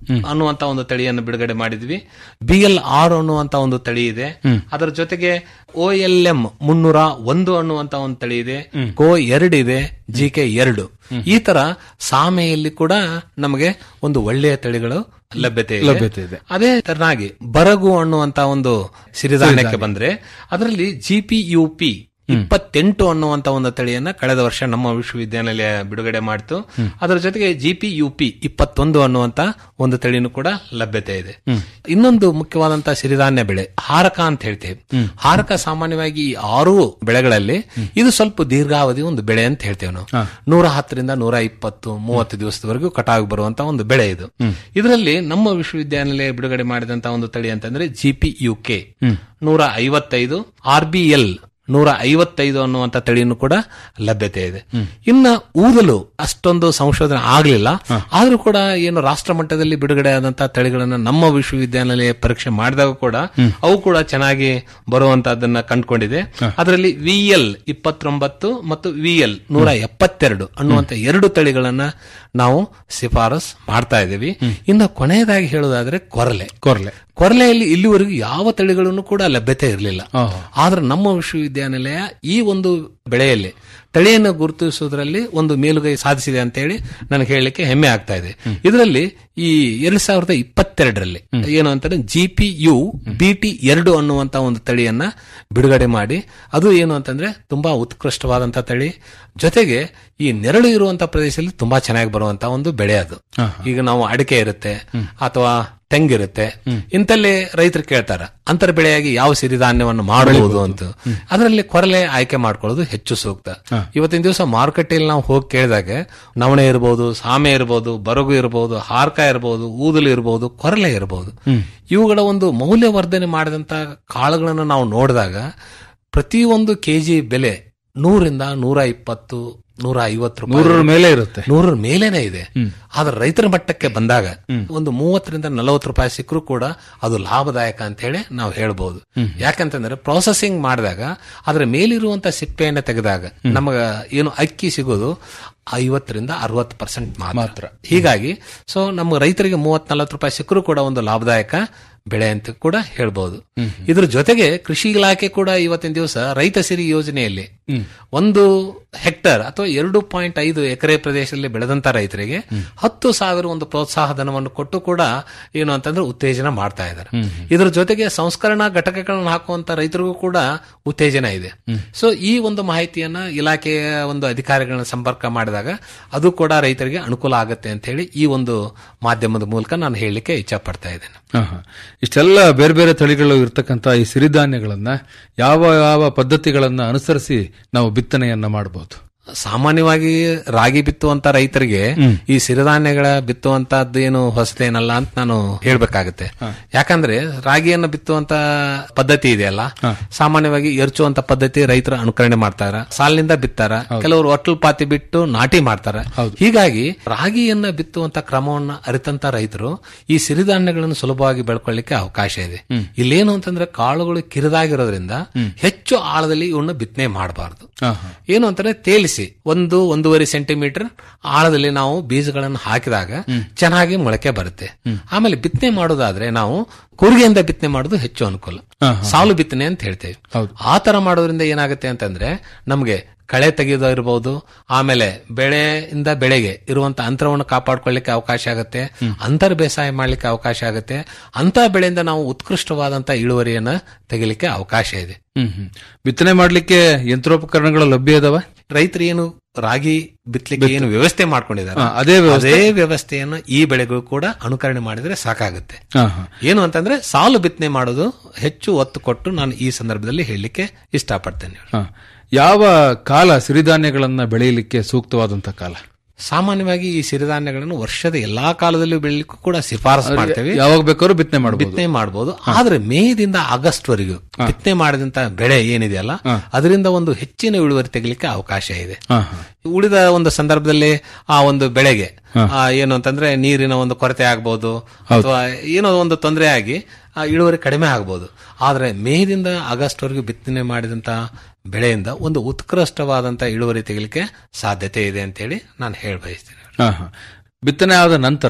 ಅನ್ನುವಂತ ಒಂದು ತಳಿಯನ್ನು ಬಿಡುಗಡೆ ಮಾಡಿದ್ವಿ ಬಿ ಎಲ್ ಆರ್ ಅನ್ನುವಂತ ಒಂದು ತಳಿ ಇದೆ ಅದರ ಜೊತೆಗೆ ಓ ಎಲ್ ಎಂ ಮುನ್ನೂರ ಒಂದು ಅನ್ನುವಂತ ಒಂದು ತಳಿ ಇದೆ ಕೋ ಎರಡು ಇದೆ ಜಿ ಕೆ ಎರಡು ಈ ತರ ಸಾಮೆಯಲ್ಲಿ ಕೂಡ ನಮಗೆ ಒಂದು ಒಳ್ಳೆಯ ತಳಿಗಳು ಲಭ್ಯತೆ ಇದೆ. ಲಭ್ಯತೆ ಇದೆ. ಅದೇ ತರನಾಗಿ ಬರಗು ಅನ್ನುವಂತ ಒಂದು ಸಿರಿಧಾನ್ಯಕ್ಕೆ ಬಂದ್ರೆ ಅದರಲ್ಲಿ ಜಿ ಪಿ ಯು ಪಿ ಇಪ್ಪತ್ತೆಂಟು ಅನ್ನುವಂತ ಒಂದು ತಳಿಯನ್ನ ಕಳೆದ ವರ್ಷ ನಮ್ಮ ವಿಶ್ವವಿದ್ಯಾನಿಲಯ ಬಿಡುಗಡೆ ಮಾಡಿತು ಅದರ ಜೊತೆಗೆ ಜಿ ಪಿ ಯು ಪಿ ಇಪ್ಪತ್ತೊಂದು ಅನ್ನುವಂತ ಒಂದು ತಳಿನೂ ಕೂಡ ಲಭ್ಯತೆ ಇದೆ ಇನ್ನೊಂದು ಮುಖ್ಯವಾದಂತಹ ಸಿರಿಧಾನ್ಯ ಬೆಳೆ ಹಾರಕ ಅಂತ ಹೇಳ್ತೇವೆ ಹಾರಕ ಸಾಮಾನ್ಯವಾಗಿ ಈ ಆರು ಬೆಳೆಗಳಲ್ಲಿ ಇದು ಸ್ವಲ್ಪ ದೀರ್ಘಾವಧಿ ಒಂದು ಬೆಳೆ ಅಂತ ಹೇಳ್ತೇವೆ ನಾವು ನೂರ ಹತ್ತರಿಂದ ನೂರ ಇಪ್ಪತ್ತು ಮೂವತ್ತು ದಿವಸದವರೆಗೂ ಕಟಾವು ಬರುವಂತ ಒಂದು ಬೆಳೆ ಇದು ಇದರಲ್ಲಿ ನಮ್ಮ ವಿಶ್ವವಿದ್ಯಾನಿಲಯ ಬಿಡುಗಡೆ ಮಾಡಿದಂತಹ ಒಂದು ತಳಿ ಅಂತಂದ್ರೆ ಜಿ ಪಿ ಯು ಕೆ ನೂರ ಐವತ್ತೈದು ಆರ್ ಬಿ ಎಲ್ ನೂರ ಐವತ್ತೈದು ಅನ್ನುವಂತ ತಳಿಯನ್ನು ಕೂಡ ಲಭ್ಯತೆ ಇದೆ ಇನ್ನ ಊದಲು ಅಷ್ಟೊಂದು ಸಂಶೋಧನೆ ಆಗ್ಲಿಲ್ಲ ಆದ್ರೂ ಕೂಡ ಏನು ರಾಷ್ಟ್ರ ಮಟ್ಟದಲ್ಲಿ ಬಿಡುಗಡೆ ಆದಂತಹ ತಳಿಗಳನ್ನ ನಮ್ಮ ವಿಶ್ವವಿದ್ಯಾನಿಲಯ ಪರೀಕ್ಷೆ ಮಾಡಿದಾಗ ಕೂಡ ಅವು ಕೂಡ ಚೆನ್ನಾಗಿ ಬರುವಂತಹದನ್ನ ಕಂಡುಕೊಂಡಿದೆ ಅದರಲ್ಲಿ ವಿ ಎಲ್ ಇಪ್ಪತ್ತೊಂಬತ್ತು ಮತ್ತು ವಿ ಎಲ್ ನೂರ ಎಪ್ಪತ್ತೆರಡು ಅನ್ನುವಂತ ಎರಡು ತಳಿಗಳನ್ನ ನಾವು ಶಿಫಾರಸ್ ಮಾಡ್ತಾ ಇದ್ದೀವಿ ಇನ್ನು ಕೊನೆಯದಾಗಿ ಹೇಳೋದಾದ್ರೆ ಕೊರಲೆ ಕೊರಲೆ ಕೊರಲೆಯಲ್ಲಿ ಇಲ್ಲಿವರೆಗೂ ಯಾವ ತಳಿಗಳನ್ನು ಕೂಡ ಲಭ್ಯತೆ ಇರಲಿಲ್ಲ ಆದ್ರೆ ನಮ್ಮ ವಿಶ್ವವಿದ್ಯಾನಿಲಯ ಈ ಒಂದು ಬೆಳೆಯಲ್ಲಿ ತಳಿಯನ್ನು ಗುರುತಿಸುವುದರಲ್ಲಿ ಒಂದು ಮೇಲುಗೈ ಸಾಧಿಸಿದೆ ಅಂತ ಹೇಳಿ ನನಗೆ ಹೇಳಲಿಕ್ಕೆ ಹೆಮ್ಮೆ ಆಗ್ತಾ ಇದೆ ಇದರಲ್ಲಿ ಈ ಎರಡ್ ಸಾವಿರದ ಇಪ್ಪತ್ತೆರಡರಲ್ಲಿ ಏನು ಅಂತಂದ್ರೆ G P U B T ಎರಡು ಅನ್ನುವಂತ ಒಂದು ತಳಿಯನ್ನ ಬಿಡುಗಡೆ ಮಾಡಿ ಅದು ಏನು ಅಂತಂದ್ರೆ ತುಂಬಾ ಉತ್ಕೃಷ್ಟವಾದಂತಹ ತಳಿ ಜೊತೆಗೆ ಈ ನೆರಳು ಇರುವಂತಹ ಪ್ರದೇಶದಲ್ಲಿ ತುಂಬಾ ಚೆನ್ನಾಗಿ ಬರುವಂತಹ ಒಂದು ಬೆಳೆ ಅದು ಈಗ ನಾವು ಅಡಿಕೆ ಇರುತ್ತೆ ಅಥವಾ ತೆಂಗಿರುತ್ತೆ ಇಂತಲ್ಲಿ ರೈತರು ಕೇಳ್ತಾರ ಅಂತರ ಬೆಳೆಯಾಗಿ ಯಾವ ಸಿರಿಧಾನ್ಯವನ್ನು ಮಾಡಬಹುದು ಅಂತ ಅದರಲ್ಲಿ ಕೊರಲೆ ಆಯ್ಕೆ ಮಾಡ್ಕೊಳ್ಳೋದು ಹೆಚ್ಚು ಸೂಕ್ತ ಇವತ್ತಿನ ದಿವಸ ಮಾರುಕಟ್ಟೆಯಲ್ಲಿ ನಾವು ಹೋಗಿ ಕೇಳಿದಾಗ ನವಣೆ ಇರಬಹುದು ಸಾಮೆ ಇರಬಹುದು ಬರಗು ಇರಬಹುದು ಹಾರ್ಕ ಇರಬಹುದು ಊದಲು ಇರಬಹುದು ಕೊರಲೆ ಇರಬಹುದು ಇವುಗಳ ಒಂದು ಮೌಲ್ಯವರ್ಧನೆ ಮಾಡಿದಂತ ಕಾಳುಗಳನ್ನು ನಾವು ನೋಡಿದಾಗ ಪ್ರತಿಯೊಂದು ಕೆಜಿ ಬೆಲೆ ನೂರಿಂದ ನೂರ ಇಪ್ಪತ್ತು ನೂರ ಐವತ್ತು ರೂಪಾಯಿ ನೂರರ ಮೇಲೆ ಇರುತ್ತೆ ನೂರರ ಮೇಲೇನೆ ಇದೆ ಆದ್ರೆ ರೈತರ ಮಟ್ಟಕ್ಕೆ ಬಂದಾಗ ಒಂದು ಮೂವತ್ತರಿಂದ ನಲವತ್ತು ರೂಪಾಯಿ ಸಿಕ್ಕರೂ ಕೂಡ ಅದು ಲಾಭದಾಯಕ ಅಂತ ಹೇಳಿ ನಾವು ಹೇಳ್ಬಹುದು ಯಾಕಂತಂದ್ರೆ ಪ್ರೊಸೆಸಿಂಗ್ ಮಾಡಿದಾಗ ಅದರ ಮೇಲಿರುವಂತ ಸಿಪ್ಪೆಯನ್ನ ತೆಗೆದಾಗ ನಮಗ ಏನು ಅಕ್ಕಿ ಸಿಗೋದು ಐವತ್ತರಿಂದ ಅರವತ್ತು ಪರ್ಸೆಂಟ್ ಮಾತ್ರ ಹೀಗಾಗಿ ಸೊ ನಮ್ಮ ರೈತರಿಗೆ ಮೂವತ್ ನಲವತ್ತು ರೂಪಾಯಿ ಸಿಕ್ಕರೂ ಕೂಡ ಒಂದು ಲಾಭದಾಯಕ ಬೆಳೆ ಅಂತ ಕೂಡ ಹೇಳ್ಬಹುದು ಇದ್ರ ಜೊತೆಗೆ ಕೃಷಿ ಇಲಾಖೆ ಕೂಡ ಇವತ್ತಿನ ದಿವಸ ರೈತ ಸಿರಿ ಯೋಜನೆಯಲ್ಲಿ ಒಂದು ಹೆಕ್ಟರ್ ಅಥವಾ ಎರಡು ಪಾಯಿಂಟ್ ಐದು ಎಕರೆ ಪ್ರದೇಶದಲ್ಲಿ ಬೆಳೆದಂತ ರೈತರಿಗೆ ಹತ್ತು ಸಾವಿರ ಒಂದು ಪ್ರೋತ್ಸಾಹ ಧನವನ್ನು ಕೊಟ್ಟು ಕೂಡ ಏನು ಅಂತಂದ್ರೆ ಉತ್ತೇಜನ ಮಾಡ್ತಾ ಇದ್ದಾರೆ ಇದ್ರ ಜೊತೆಗೆ ಸಂಸ್ಕರಣಾ ಘಟಕಗಳನ್ನು ಹಾಕುವಂತ ರೈತರಿಗೂ ಕೂಡ ಉತ್ತೇಜನ ಇದೆ ಸೊ ಈ ಒಂದು ಮಾಹಿತಿಯನ್ನ ಇಲಾಖೆಯ ಒಂದು ಅಧಿಕಾರಿಗಳನ್ನ ಸಂಪರ್ಕ ಮಾಡಿದಾಗ ಅದು ಕೂಡ ರೈತರಿಗೆ ಅನುಕೂಲ ಆಗುತ್ತೆ ಅಂತ ಹೇಳಿ ಈ ಒಂದು ಮಾಧ್ಯಮದ ಮೂಲಕ ನಾನು ಹೇಳಲಿಕ್ಕೆ ಇಚ್ಛೆ ಪಡ್ತಾ ಇದ್ದೇನೆ ಆಹಾ. ಇಷ್ಟೆಲ್ಲ ಬೇರೆ ಬೇರೆ ತಳಿಗಳು ಇರ್ತಕ್ಕಂಥ ಈ ಸಿರಿಧಾನ್ಯಗಳನ್ನ ಯಾವ ಯಾವ ಪದ್ಧತಿಗಳನ್ನ ಅನುಸರಿಸಿ ನಾವು ಬಿತ್ತನೆಯನ್ನ ಮಾಡಬಹುದು ಸಾಮಾನ್ಯವಾಗಿ ರಾಗಿ ಬಿತ್ತುವಂತ ರೈತರಿಗೆ ಈ ಸಿರಿಧಾನ್ಯಗಳ ಬಿತ್ತುವಂತದ್ದು ಏನು ಹೊಸತೇನಲ್ಲ ಅಂತ ನಾನು ಹೇಳ್ಬೇಕಾಗತ್ತೆ ಯಾಕಂದ್ರೆ ರಾಗಿಯನ್ನು ಬಿತ್ತುವಂತ ಪದ್ಧತಿ ಇದೆಯಲ್ಲ ಸಾಮಾನ್ಯವಾಗಿ ಎರ್ಚುವಂತ ಪದ್ಧತಿ ರೈತರು ಅನುಕರಣೆ ಮಾಡ್ತಾರ ಸಾಲಿನಿಂದ ಬಿತ್ತಾರ ಕೆಲವರು ಒಟ್ಟಲ್ ಪಾತಿ ಬಿಟ್ಟು ನಾಟಿ ಮಾಡ್ತಾರ ಹೀಗಾಗಿ ರಾಗಿಯನ್ನ ಬಿತ್ತುವಂತ ಕ್ರಮವನ್ನ ಅರಿತಂತ ರೈತರು ಈ ಸಿರಿಧಾನ್ಯಗಳನ್ನು ಸುಲಭವಾಗಿ ಬೆಳ್ಕೊಳ್ಳಿಕ್ಕೆ ಅವಕಾಶ ಇದೆ ಇಲ್ಲೇನು ಅಂತಂದ್ರೆ ಕಾಳುಗಳು ಕಿರಿದಾಗಿರೋದ್ರಿಂದ ಹೆಚ್ಚು ಆಳದಲ್ಲಿ ಇವನ್ನ ಬಿತ್ತನೆ ಮಾಡಬಾರದು ಏನು ಅಂತಂದ್ರೆ ತೇಲಿಸಿ ಒಂದು ಒಂದೂವರೆ ಸೆಂಟಿಮೀಟರ್ ಆಳದಲ್ಲಿ ನಾವು ಬೀಜಗಳನ್ನು ಹಾಕಿದಾಗ ಚೆನ್ನಾಗಿ ಮೊಳಕೆ ಬರುತ್ತೆ ಆಮೇಲೆ ಬಿತ್ತನೆ ಮಾಡೋದಾದ್ರೆ ನಾವು ಕೂರಿಗೆಯಿಂದ ಬಿತ್ತನೆ ಮಾಡೋದು ಹೆಚ್ಚು ಅನುಕೂಲ ಸಾಲು ಬಿತ್ತನೆ ಅಂತ ಹೇಳ್ತೇವೆ ಆ ತರ ಮಾಡೋದ್ರಿಂದ ಏನಾಗುತ್ತೆ ಅಂತಂದ್ರೆ ನಮಗೆ ಕಳೆ ತೆಗೆಯೋದು ಇರಬಹುದು ಆಮೇಲೆ ಬೆಳೆಯಿಂದ ಬೆಳೆಗೆ ಇರುವಂತ ಅಂತರವನ್ನು ಕಾಪಾಡ್ಕೊಳ್ಳಿಕ್ಕೆ ಅವಕಾಶ ಆಗುತ್ತೆ ಅಂತರ್ ಬೇಸಾಯ ಮಾಡ್ಲಿಕ್ಕೆ ಅವಕಾಶ ಆಗುತ್ತೆ ಅಂತ ಬೆಳೆಯಿಂದ ನಾವು ಉತ್ಕೃಷ್ಟವಾದಂತ ಇಳುವರಿಯನ್ನ ತೆಗಿಲಿಕ್ಕೆ ಅವಕಾಶ ಇದೆ ಹ್ಮ್ ಹ್ಮ್. ಬಿತ್ತನೆ ಮಾಡ್ಲಿಕ್ಕೆ ಯಂತ್ರೋಪಕರಣಗಳು ಲಭ್ಯ ಇದಾವ ರೈತರು ಏನು ರಾಗಿ ಬಿತ್ತಲಿಕ್ಕೆ ಏನು ವ್ಯವಸ್ಥೆ ಮಾಡ್ಕೊಂಡಿದ್ದಾರೆ ಹಾ, ಅದೇ ವ್ಯವಸ್ಥೆ? ಅದೇ ವ್ಯವಸ್ಥೆಯನ್ನು ಈ ಬೆಳೆಗಳು ಕೂಡ ಅನುಕರಣೆ ಮಾಡಿದ್ರೆ ಸಾಕಾಗುತ್ತೆ ಹಾ, ಹಾ. ಏನು ಅಂತಂದ್ರೆ ಸಾಲು ಬಿತ್ತನೆ ಮಾಡೋದು ಹೆಚ್ಚು ಒತ್ತು ಕೊಟ್ಟು ನಾನು ಈ ಸಂದರ್ಭದಲ್ಲಿ ಹೇಳಲಿಕ್ಕೆ ಇಷ್ಟಪಡ್ತೇನೆ ಹಾ. ಯಾವ ಕಾಲ ಸಿರಿಧಾನ್ಯಗಳನ್ನ ಬೆಳೆಯಲಿಕ್ಕೆ ಸೂಕ್ತವಾದಂತ ಕಾಲ ಸಾಮಾನ್ಯವಾಗಿ ಈ ಸಿರಿಧಾನ್ಯಗಳನ್ನು ವರ್ಷದ ಎಲ್ಲಾ ಕಾಲದಲ್ಲೂ ಬೆಳಲಿಕ್ಕೂ ಕೂಡ ಶಿಫಾರಸು ಮಾಡ್ತೇವೆ ಯಾವಾಗ ಬೇಕಾದ್ರೂ ಬಿತ್ತನೆ ಮಾಡಬಹುದು ಬಿತ್ತನೆ ಮಾಡಬಹುದು ಆದ್ರೆ ಮೇದಿಂದ ಆಗಸ್ಟ್ ವರೆಗೂ ಬಿತ್ತನೆ ಮಾಡಿದಂತ ಬೆಳೆ ಏನಿದೆಯಲ್ಲ ಅದರಿಂದ ಒಂದು ಹೆಚ್ಚಿನ ಇಳುವರಿ ತೆಗಿಲಿಕ್ಕೆ ಅವಕಾಶ ಇದೆ ಉಳಿದ ಒಂದು ಸಂದರ್ಭದಲ್ಲಿ ಆ ಒಂದು ಬೆಳೆಗೆ ಆ, ಏನು ಅಂತಂದ್ರೆ ನೀರಿನ ಒಂದು ಕೊರತೆ ಆಗ್ಬಹುದು ಅಥವಾ ಏನೋ ಒಂದು ತೊಂದರೆ ಆಗಿ ಆ ಇಳುವರಿ ಕಡಿಮೆ ಆಗ್ಬಹುದು ಆದ್ರೆ ಮೇದಿಂದ ಆಗಸ್ಟ್ ವರೆಗೂ ಬಿತ್ತನೆ ಮಾಡಿದಂತ ಬೆಳೆಯಿಂದ ಒಂದು ಉತ್ಕೃಷ್ಟವಾದಂತ ಇಳುವರಿ ತೆಗಿಲಿಕ್ಕೆ ಸಾಧ್ಯತೆ ಇದೆ ಅಂತೇಳಿ ನಾನು ಹೇಳ ಬಯಸ್ತೇನೆ ಹಾ, ಹಾ. ಬಿತ್ತನೆ ಆದ ನಂತರ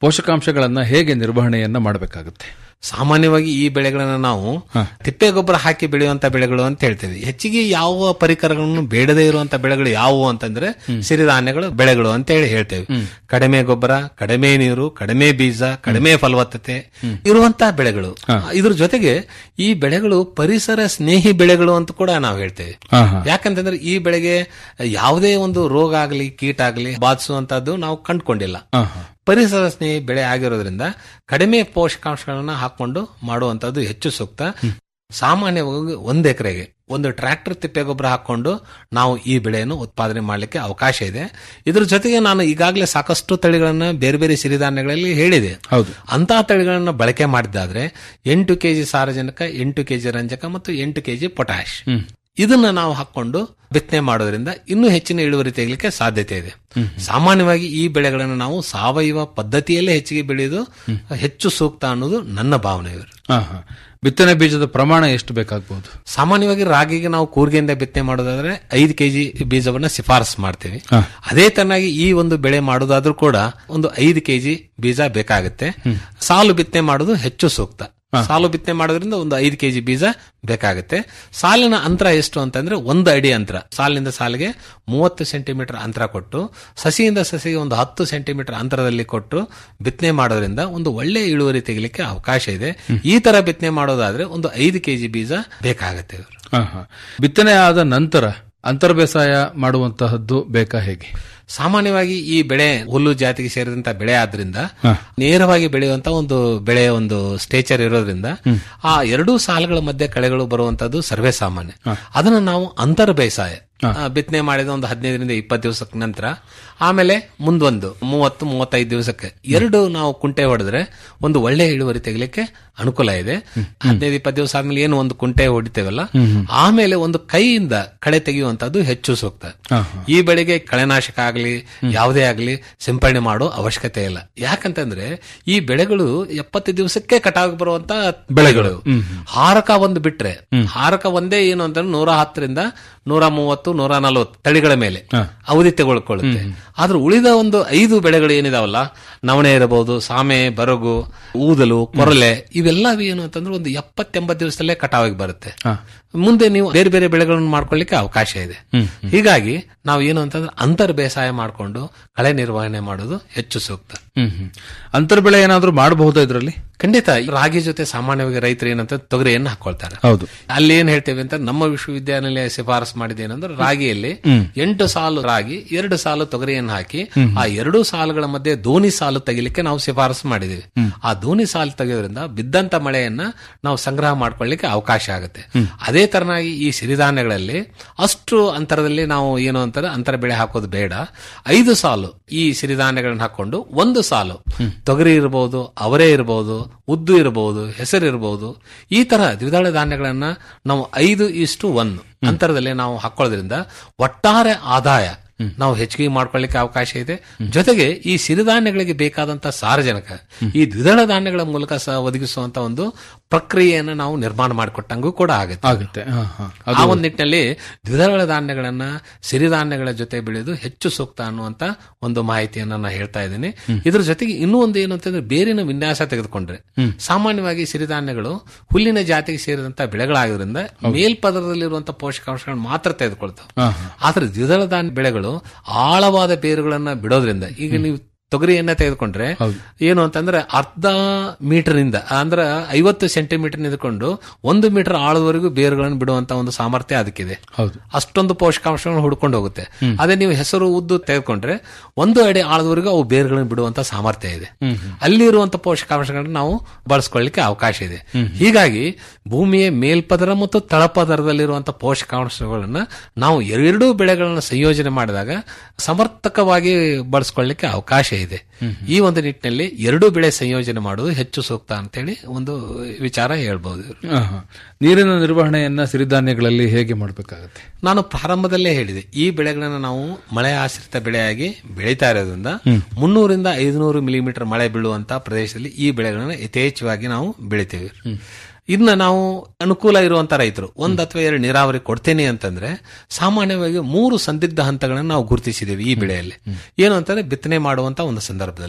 ಪೋಷಕಾಂಶಗಳನ್ನ ಹೇಗೆ ನಿರ್ವಹಣೆಯನ್ನ ಮಾಡಬೇಕಾಗುತ್ತೆ ಸಾಮಾನ್ಯವಾಗಿ ಈ ಬೆಳೆಗಳನ್ನ ನಾವು ತಿಪ್ಪೆ ಗೊಬ್ಬರ ಹಾಕಿ ಬೆಳೆಯುವಂತ ಬೆಳೆಗಳು ಅಂತ ಹೇಳ್ತೇವೆ ಹೆಚ್ಚಿಗೆ ಯಾವ ಪರಿಕರಗಳನ್ನು ಬೇಡದೇ ಇರುವಂತ ಬೆಳೆಗಳು ಯಾವುವು ಅಂತಂದ್ರೆ ಸಿರಿಧಾನ್ಯಗಳು ಬೆಳೆಗಳು ಅಂತ ಹೇಳಿ ಹೇಳ್ತೇವೆ ಕಡಿಮೆ ಗೊಬ್ಬರ ಕಡಿಮೆ ನೀರು ಕಡಿಮೆ ಬೀಜ ಕಡಿಮೆ ಫಲವತ್ತತೆ ಇರುವಂತಹ ಬೆಳೆಗಳು ಇದ್ರ ಜೊತೆಗೆ ಈ ಬೆಳೆಗಳು ಪರಿಸರ ಸ್ನೇಹಿ ಬೆಳೆಗಳು ಅಂತ ಕೂಡ ನಾವು ಹೇಳ್ತೇವೆ ಯಾಕಂತಂದ್ರೆ ಈ ಬೆಳೆಗೆ ಯಾವುದೇ ಒಂದು ರೋಗ ಆಗಲಿ ಕೀಟ ಆಗಲಿ ಬಾಧಿಸುವಂತದ್ದು ನಾವು ಕಂಡುಕೊಂಡಿಲ್ಲ ಪರಿಸರ ಸ್ನೇಹಿ ಬೆಳೆ ಆಗಿರೋದ್ರಿಂದ ಕಡಿಮೆ ಪೋಷಕಾಂಶಗಳನ್ನ ಹಾಕೊಂಡು ಮಾಡುವಂತದ್ದು ಹೆಚ್ಚು ಸೂಕ್ತ ಸಾಮಾನ್ಯವಾಗಿ ಒಂದ್ ಎಕರೆಗೆ ಒಂದು ಟ್ರ್ಯಾಕ್ಟರ್ ತಿಪ್ಪೆ ಗೊಬ್ಬರ ಹಾಕೊಂಡು ನಾವು ಈ ಬೆಳೆಯನ್ನು ಉತ್ಪಾದನೆ ಮಾಡಲಿಕ್ಕೆ ಅವಕಾಶ ಇದೆ ಇದ್ರ ಜೊತೆಗೆ ನಾನು ಈಗಾಗಲೇ ಸಾಕಷ್ಟು ತಳಿಗಳನ್ನ ಬೇರೆ ಬೇರೆ ಸಿರಿಧಾನ್ಯಗಳಲ್ಲಿ ಹೇಳಿದೆ ಹೌದು ಅಂತಹ ತಳಿಗಳನ್ನ ಬಳಕೆ ಮಾಡಿದ್ದಾದ್ರೆ ಎಂಟು ಕೆಜಿ ಸಾರಜನಕ ಎಂಟು ಕೆಜಿ ರಂಜಕ ಮತ್ತು ಎಂಟು ಕೆಜಿ ಪೊಟ್ಯಾಶ್ ಇದನ್ನ ನಾವು ಹಾಕೊಂಡು ಬಿತ್ತನೆ ಮಾಡೋದ್ರಿಂದ ಇನ್ನೂ ಹೆಚ್ಚಿನ ಇಳುವರಿ ತೆಗಲಿಕ್ಕೆ ಸಾಧ್ಯತೆ ಇದೆ ಸಾಮಾನ್ಯವಾಗಿ ಈ ಬೆಳೆಗಳನ್ನು ನಾವು ಸಾವಯವ ಪದ್ಧತಿಯಲ್ಲೇ ಹೆಚ್ಚಿಗೆ ಬೆಳೆಯೋದು ಹೆಚ್ಚು ಸೂಕ್ತ ಅನ್ನೋದು ನನ್ನ ಭಾವನೆ ಇವರು ಹಾ, ಹಾ. ಬಿತ್ತನೆ ಬೀಜದ ಪ್ರಮಾಣ ಎಷ್ಟು ಬೇಕಾಗಬಹುದು ಸಾಮಾನ್ಯವಾಗಿ ರಾಗಿಗೆ ನಾವು ಕೂರ್ಗೆಯಿಂದ ಬಿತ್ತನೆ ಮಾಡೋದಾದ್ರೆ ಐದು ಕೆಜಿ ಬೀಜವನ್ನ ಶಿಫಾರಸು ಮಾಡ್ತೇವೆ ಅದೇ ತರನಾಗಿ ಈ ಒಂದು ಬೆಳೆ ಮಾಡೋದಾದ್ರೂ ಕೂಡ ಒಂದು ಐದು ಕೆಜಿ ಬೀಜ ಬೇಕಾಗುತ್ತೆ ಸಾಲು ಬಿತ್ತನೆ ಮಾಡೋದು ಹೆಚ್ಚು ಸೂಕ್ತ ಸಾಲು ಬಿತ್ತನೆ ಮಾಡೋದ್ರಿಂದ ಒಂದು ಐದು ಕೆಜಿ ಬೀಜ ಬೇಕಾಗುತ್ತೆ ಸಾಲಿನ ಅಂತರ ಎಷ್ಟು ಅಂತಂದ್ರೆ ಒಂದು ಅಡಿ ಅಂತರ ಸಾಲಿನಿಂದ ಸಾಲಿಗೆ ಮೂವತ್ತು ಸೆಂಟಿಮೀಟರ್ ಅಂತರ ಕೊಟ್ಟು ಸಸಿಯಿಂದ ಸಸಿಗೆ ಒಂದು ಹತ್ತು ಸೆಂಟಿಮೀಟರ್ ಅಂತರದಲ್ಲಿ ಕೊಟ್ಟು ಬಿತ್ತನೆ ಮಾಡೋದ್ರಿಂದ ಒಂದು ಒಳ್ಳೆ ಇಳುವರಿ ತೆಗಿಲಿಕ್ಕೆ ಅವಕಾಶ ಇದೆ ಈ ತರ ಬಿತ್ತನೆ ಮಾಡೋದಾದ್ರೆ ಒಂದು ಐದು ಕೆಜಿ ಬೀಜ ಬೇಕಾಗುತ್ತೆ ಇವರು ಹಾ, ಹಾ. ಬಿತ್ತನೆ ಆದ ನಂತರ ಅಂತರ್ ಬೇಸಾಯ ಮಾಡುವಂತಹದ್ದು ಬೇಕಾ ಹೇಗೆ ಸಾಮಾನ್ಯವಾಗಿ ಈ ಬೆಳೆ ಹುಲ್ಲು ಜಾತಿಗೆ ಸೇರಿದಂತ ಬೆಳೆ ಆದ್ರಿಂದ ನೇರವಾಗಿ ಬೆಳೆಯುವಂತ ಒಂದು ಬೆಳೆಯ ಒಂದು ಸ್ಟೇಚರ್ ಇರೋದ್ರಿಂದ ಆ ಎರಡೂ ಸಾಲುಗಳ ಮಧ್ಯೆ ಕಳೆಗಳು ಬರುವಂತದ್ದು ಸರ್ವೇ ಸಾಮಾನ್ಯ ಅದನ್ನ ನಾವು ಅಂತರ್ ಬೇಸಾಯ ಆ, ಬಿತ್ತನೆ ಮಾಡಿದ ಒಂದು ಹದಿನೈದರಿಂದ ಇಪ್ಪತ್ತು ದಿವಸಕ್ಕೆ ನಂತರ ಆಮೇಲೆ ಮುಂದೊಂದು ಮೂವತ್ತು ಮೂವತ್ತೈದು ದಿವಸಕ್ಕೆ ಎರಡು ನಾವು ಕುಂಟೆ ಹೊಡೆದ್ರೆ ಒಂದು ಒಳ್ಳೆ ಇಳುವರಿ ತೆಗಿಲಿಕ್ಕೆ ಅನುಕೂಲ ಇದೆ ಹದಿನೈದು ಇಪ್ಪತ್ತು ದಿವಸ ಆದ್ಮೇಲೆ ಏನು ಒಂದು ಕುಂಟೆ ಹೊಡಿತೇವಲ್ಲ ಆಮೇಲೆ ಒಂದು ಕೈಯಿಂದ ಕಳೆ ತೆಗೆಯುವಂತದ್ದು ಹೆಚ್ಚು ಸೂಕ್ತ ಈ ಬೆಳೆಗೆ ಕಳೆನಾಶಕ ಆಗಲಿ ಯಾವುದೇ ಆಗಲಿ ಸಿಂಪಡಣೆ ಮಾಡೋ ಅವಶ್ಯಕತೆ ಇಲ್ಲ ಯಾಕಂತಂದ್ರೆ ಈ ಬೆಳೆಗಳು ಎಪ್ಪತ್ತು ದಿವಸಕ್ಕೆ ಕಟಾವಿಗೆ ಬರುವಂತ ಬೆಳೆಗಳು ಹಾರಕ ಒಂದು ಬಿಟ್ರೆ ಹಾರಕ ಒಂದೇ ಏನು ಅಂತಂದ್ರೆ ನೂರ ಹತ್ತರಿಂದ ನೂರ ಮೂವತ್ತು ನೂರ ನಲವತ್ತು ತಳಿಗಳ ಮೇಲೆ ಅವಧಿ ತೆಗೆದುಕೊಳ್ಳುತ್ತೆ ಆದ್ರೆ ಉಳಿದ ಒಂದು ಐದು ಬೆಳೆಗಳು ಏನಿದಾವಲ್ಲ ನವಣೆ ಇರಬಹುದು ಸಾಮೆ ಬರಗು ಊದಲು ಕೊರಲೆ ಇವೆಲ್ಲವೂ ಏನು ಅಂತಂದ್ರೆ ಒಂದು ಎಪ್ಪತ್ತೆಂಬತ್ತು ದಿವಸದಲ್ಲೇ ಕಟಾವಿಗೆ ಬರುತ್ತೆ ಮುಂದೆ ನೀವು ಬೇರೆ ಬೇರೆ ಬೆಳೆಗಳನ್ನು ಮಾಡ್ಕೊಳ್ಳಿಕ್ಕೆ ಅವಕಾಶ ಇದೆ ಹೀಗಾಗಿ ನಾವು ಏನು ಅಂತಂದ್ರೆ ಅಂತರ್ ಬೇಸಾಯ ಮಾಡಿಕೊಂಡು ಕಳೆ ನಿರ್ವಹಣೆ ಮಾಡೋದು ಹೆಚ್ಚು ಸೂಕ್ತ ಹ್ಮ್ ಹ್ಮ್ ಅಂತರ್ ಬೆಳೆ ಏನಾದ್ರೂ ಮಾಡಬಹುದಾ ಇದರಲ್ಲಿ ಖಂಡಿತ ರಾಗಿ ಜೊತೆ ಸಾಮಾನ್ಯವಾಗಿ ರೈತರು ಏನಂತ ತೊಗರಿಯನ್ನು ಹಾಕೊಳ್ತಾರೆ ಹೌದು ಅಲ್ಲಿ ಏನ್ ಹೇಳ್ತೇವೆ ಅಂತ ನಮ್ಮ ವಿಶ್ವವಿದ್ಯಾನಿಲಯ ಶಿಫಾರಸು ಮಾಡಿದೆ ಏನಂದ್ರೆ ರಾಗಿಯಲ್ಲಿ ಹ್ಮ್. ಎಂಟು ಸಾಲು ರಾಗಿ ಎರಡು ಸಾಲು ತೊಗರಿಯನ್ನು ಹಾಕಿ ಆ ಎರಡು ಸಾಲುಗಳ ಮಧ್ಯೆ ದೋಣಿ ಸಾಲು ತೆಗಿಲಿಕ್ಕೆ ನಾವು ಶಿಫಾರಸು ಮಾಡಿದೀವಿ ಆ ದೋಣಿ ಸಾಲು ತೆಗೆಯೋದ್ರಿಂದ ಬಿದ್ದಂತ ಮಳೆಯನ್ನ ನಾವು ಸಂಗ್ರಹ ಮಾಡ್ಕೊಳ್ಳಿಕ್ಕೆ ಅವಕಾಶ ಆಗುತ್ತೆ ಅದೇ ತರನಾಗಿ ಈ ಸಿರಿಧಾನ್ಯಗಳಲ್ಲಿ ಅಷ್ಟು ಅಂತರದಲ್ಲಿ ನಾವು ಏನು ಅಂತಾರೆ ಅಂತರ ಬೆಳೆ ಹಾಕೋದು ಬೇಡ ಐದು ಸಾಲು ಈ ಸಿರಿಧಾನ್ಯಗಳನ್ನ ಹಾಕೊಂಡು ಒಂದು ಸಾಲು ತೊಗರಿ ಇರಬಹುದು ಅವರೇ ಇರಬಹುದು ಉದ್ದು ಇರಬಹುದು ಹೆಸರು ಇರಬಹುದು ಈ ತರ ದ್ವಿದಳ ಧಾನ್ಯಗಳನ್ನ ನಾವು ಐದು ಇಷ್ಟು ಒನ್ ಅಂತರದಲ್ಲಿ ನಾವು ಹಾಕೊಳ್ಳೋದ್ರಿಂದ ಒಟ್ಟಾರೆ ಆದಾಯ ನಾವು ಹೆಚ್ಚಿಗೆ ಮಾಡ್ಕೊಳ್ಳಿಕ್ಕೆ ಅವಕಾಶ ಇದೆ ಜೊತೆಗೆ ಈ ಸಿರಿಧಾನ್ಯಗಳಿಗೆ ಬೇಕಾದಂತ ಸಾರಜನಕ ಈ ದ್ವಿದಳ ಧಾನ್ಯಗಳ ಮೂಲಕ ಸಹ ಒದಗಿಸುವಂತ ಒಂದು ಪ್ರಕ್ರಿಯೆಯನ್ನು ನಾವು ನಿರ್ಮಾಣ ಮಾಡಿಕೊಟ್ಟಂಗೂ ಕೂಡ ಆಗುತ್ತೆ ಆಗುತ್ತೆ ಹಾ, ಹಾ. ಆ ಒಂದು ನಿಟ್ಟಿನಲ್ಲಿ ದ್ವಿದಳ ಧಾನ್ಯಗಳನ್ನ ಸಿರಿಧಾನ್ಯಗಳ ಜೊತೆ ಬೆಳೆದು ಹೆಚ್ಚು ಸೂಕ್ತ ಅನ್ನುವಂತ ಒಂದು ಮಾಹಿತಿಯನ್ನ ನಾನು ಹೇಳ್ತಾ ಇದ್ದೀನಿ ಇದ್ರ ಜೊತೆಗೆ ಇನ್ನೂ ಒಂದು ಏನು ಅಂತಂದ್ರೆ ಬೇರಿನ ವಿನ್ಯಾಸ ತೆಗೆದುಕೊಂಡ್ರೆ ಸಾಮಾನ್ಯವಾಗಿ ಸಿರಿಧಾನ್ಯಗಳು ಹುಲ್ಲಿನ ಜಾತಿಗೆ ಸೇರಿದಂತ ಬೆಳೆಗಳಾಗಿರೋದ್ರಿಂದ ಮೇಲ್ಪದರದಲ್ಲಿರುವಂತಹ ಪೋಷಕಾಂಶಗಳನ್ನು ಮಾತ್ರ ತೆಗೆದುಕೊಳ್ತಾವೆ ಹಾ, ಹಾ. ಆದ್ರೆ ದ್ವಿದಳ ಧಾನ್ಯ ಬೆಳೆಗಳು ಆಳವಾದ ಬೇರುಗಳನ್ನ ಬಿಡೋದ್ರಿಂದ ಈಗ ನೀವು ತೊಗರಿಯನ್ನ ತೆಗೆದುಕೊಂಡ್ರೆ ಏನು ಅಂತಂದ್ರೆ ಅರ್ಧ ಮೀಟರ್ ಇಂದ ಅಂದ್ರೆ ಐವತ್ತು ಸೆಂಟಿಮೀಟರ್ ನಿಂತ್ಕೊಂಡು ಒಂದು ಮೀಟರ್ ಆಳದವರೆಗೂ ಬೇರುಗಳನ್ನು ಬಿಡುವಂತ ಒಂದು ಸಾಮರ್ಥ್ಯ ಅದಕ್ಕಿದೆ ಹೌದು ಅಷ್ಟೊಂದು ಪೋಷಕಾಂಶಗಳನ್ನು ಹುಡ್ಕೊಂಡು ಹೋಗುತ್ತೆ ಅದೇ ನೀವು ಹೆಸರು ಉದ್ದು ತೆಗೆದುಕೊಂಡ್ರೆ ಒಂದು ಅಡಿ ಆಳದವರೆಗೂ ಅವು ಬೇರುಗಳನ್ನು ಬಿಡುವಂತ ಸಾಮರ್ಥ್ಯ ಇದೆ ಅಲ್ಲಿ ಇರುವಂತ ಪೋಷಕಾಂಶಗಳನ್ನು ನಾವು ಬಳಸ್ಕೊಳ್ಳಿಕ್ಕೆ ಅವಕಾಶ ಇದೆ ಹೀಗಾಗಿ ಭೂಮಿಯ ಮೇಲ್ಪದರ ಮತ್ತು ತಳಪದರದಲ್ಲಿರುವಂತಹ ಪೋಷಕಾಂಶಗಳನ್ನ ನಾವು ಎರಡೂ ಬೆಳೆಗಳನ್ನು ಸಂಯೋಜನೆ ಮಾಡಿದಾಗ ಸಮರ್ಥಕವಾಗಿ ಬಳಸ್ಕೊಳ್ಳಿಕ್ಕೆ ಅವಕಾಶ ಇದೆ ಈ ಒಂದು ನಿಟ್ಟಿನಲ್ಲಿ ಎರಡು ಬೆಳೆ ಸಂಯೋಜನೆ ಮಾಡುವುದು ಹೆಚ್ಚು ಸೂಕ್ತ ಅಂತೇಳಿ ಒಂದು ವಿಚಾರ ಹೇಳ್ಬಹುದು ಹಾ, ಹಾ. ನೀರಿನ ನಿರ್ವಹಣೆಯನ್ನ ಸಿರಿಧಾನ್ಯಗಳಲ್ಲಿ ಹೇಗೆ ಮಾಡಬೇಕಾಗುತ್ತೆ ನಾನು ಪ್ರಾರಂಭದಲ್ಲೇ ಹೇಳಿದೆ ಈ ಬೆಳೆಗಳನ್ನು ನಾವು ಮಳೆ ಆಶ್ರಿತ ಬೆಳೆಯಾಗಿ ಬೆಳೀತಾ ಇರೋದ್ರಿಂದ ಮುನ್ನೂರಿಂದ ಐದುನೂರು ಮಿಲಿಮೀಟರ್ ಮಳೆ ಬೀಳುವಂತ ಪ್ರದೇಶದಲ್ಲಿ ಈ ಬೆಳೆಗಳನ್ನು ಯಥೇಚ್ಛವಾಗಿ ನಾವು ಬೆಳಿತೇವೆ ಇನ್ನ ನಾವು ಅನುಕೂಲ ಇರುವಂತ ರೈತರು ಒಂದ್ ಅಥವಾ ಎರಡು ನೀರಾವರಿ ಕೊಡ್ತೇನೆ ಅಂತಂದ್ರೆ ಸಾಮಾನ್ಯವಾಗಿ ಮೂರು ಸಂದಿಗ್ಧ ಹಂತಗಳನ್ನು ನಾವು ಗುರುತಿಸಿದ್ದೇವೆ ಈ ಬೆಳೆಯಲ್ಲಿ ಏನು ಅಂತಂದ್ರೆ ಬಿತ್ತನೆ ಮಾಡುವಂತ ಒಂದು ಸಂದರ್ಭದಲ್ಲಿ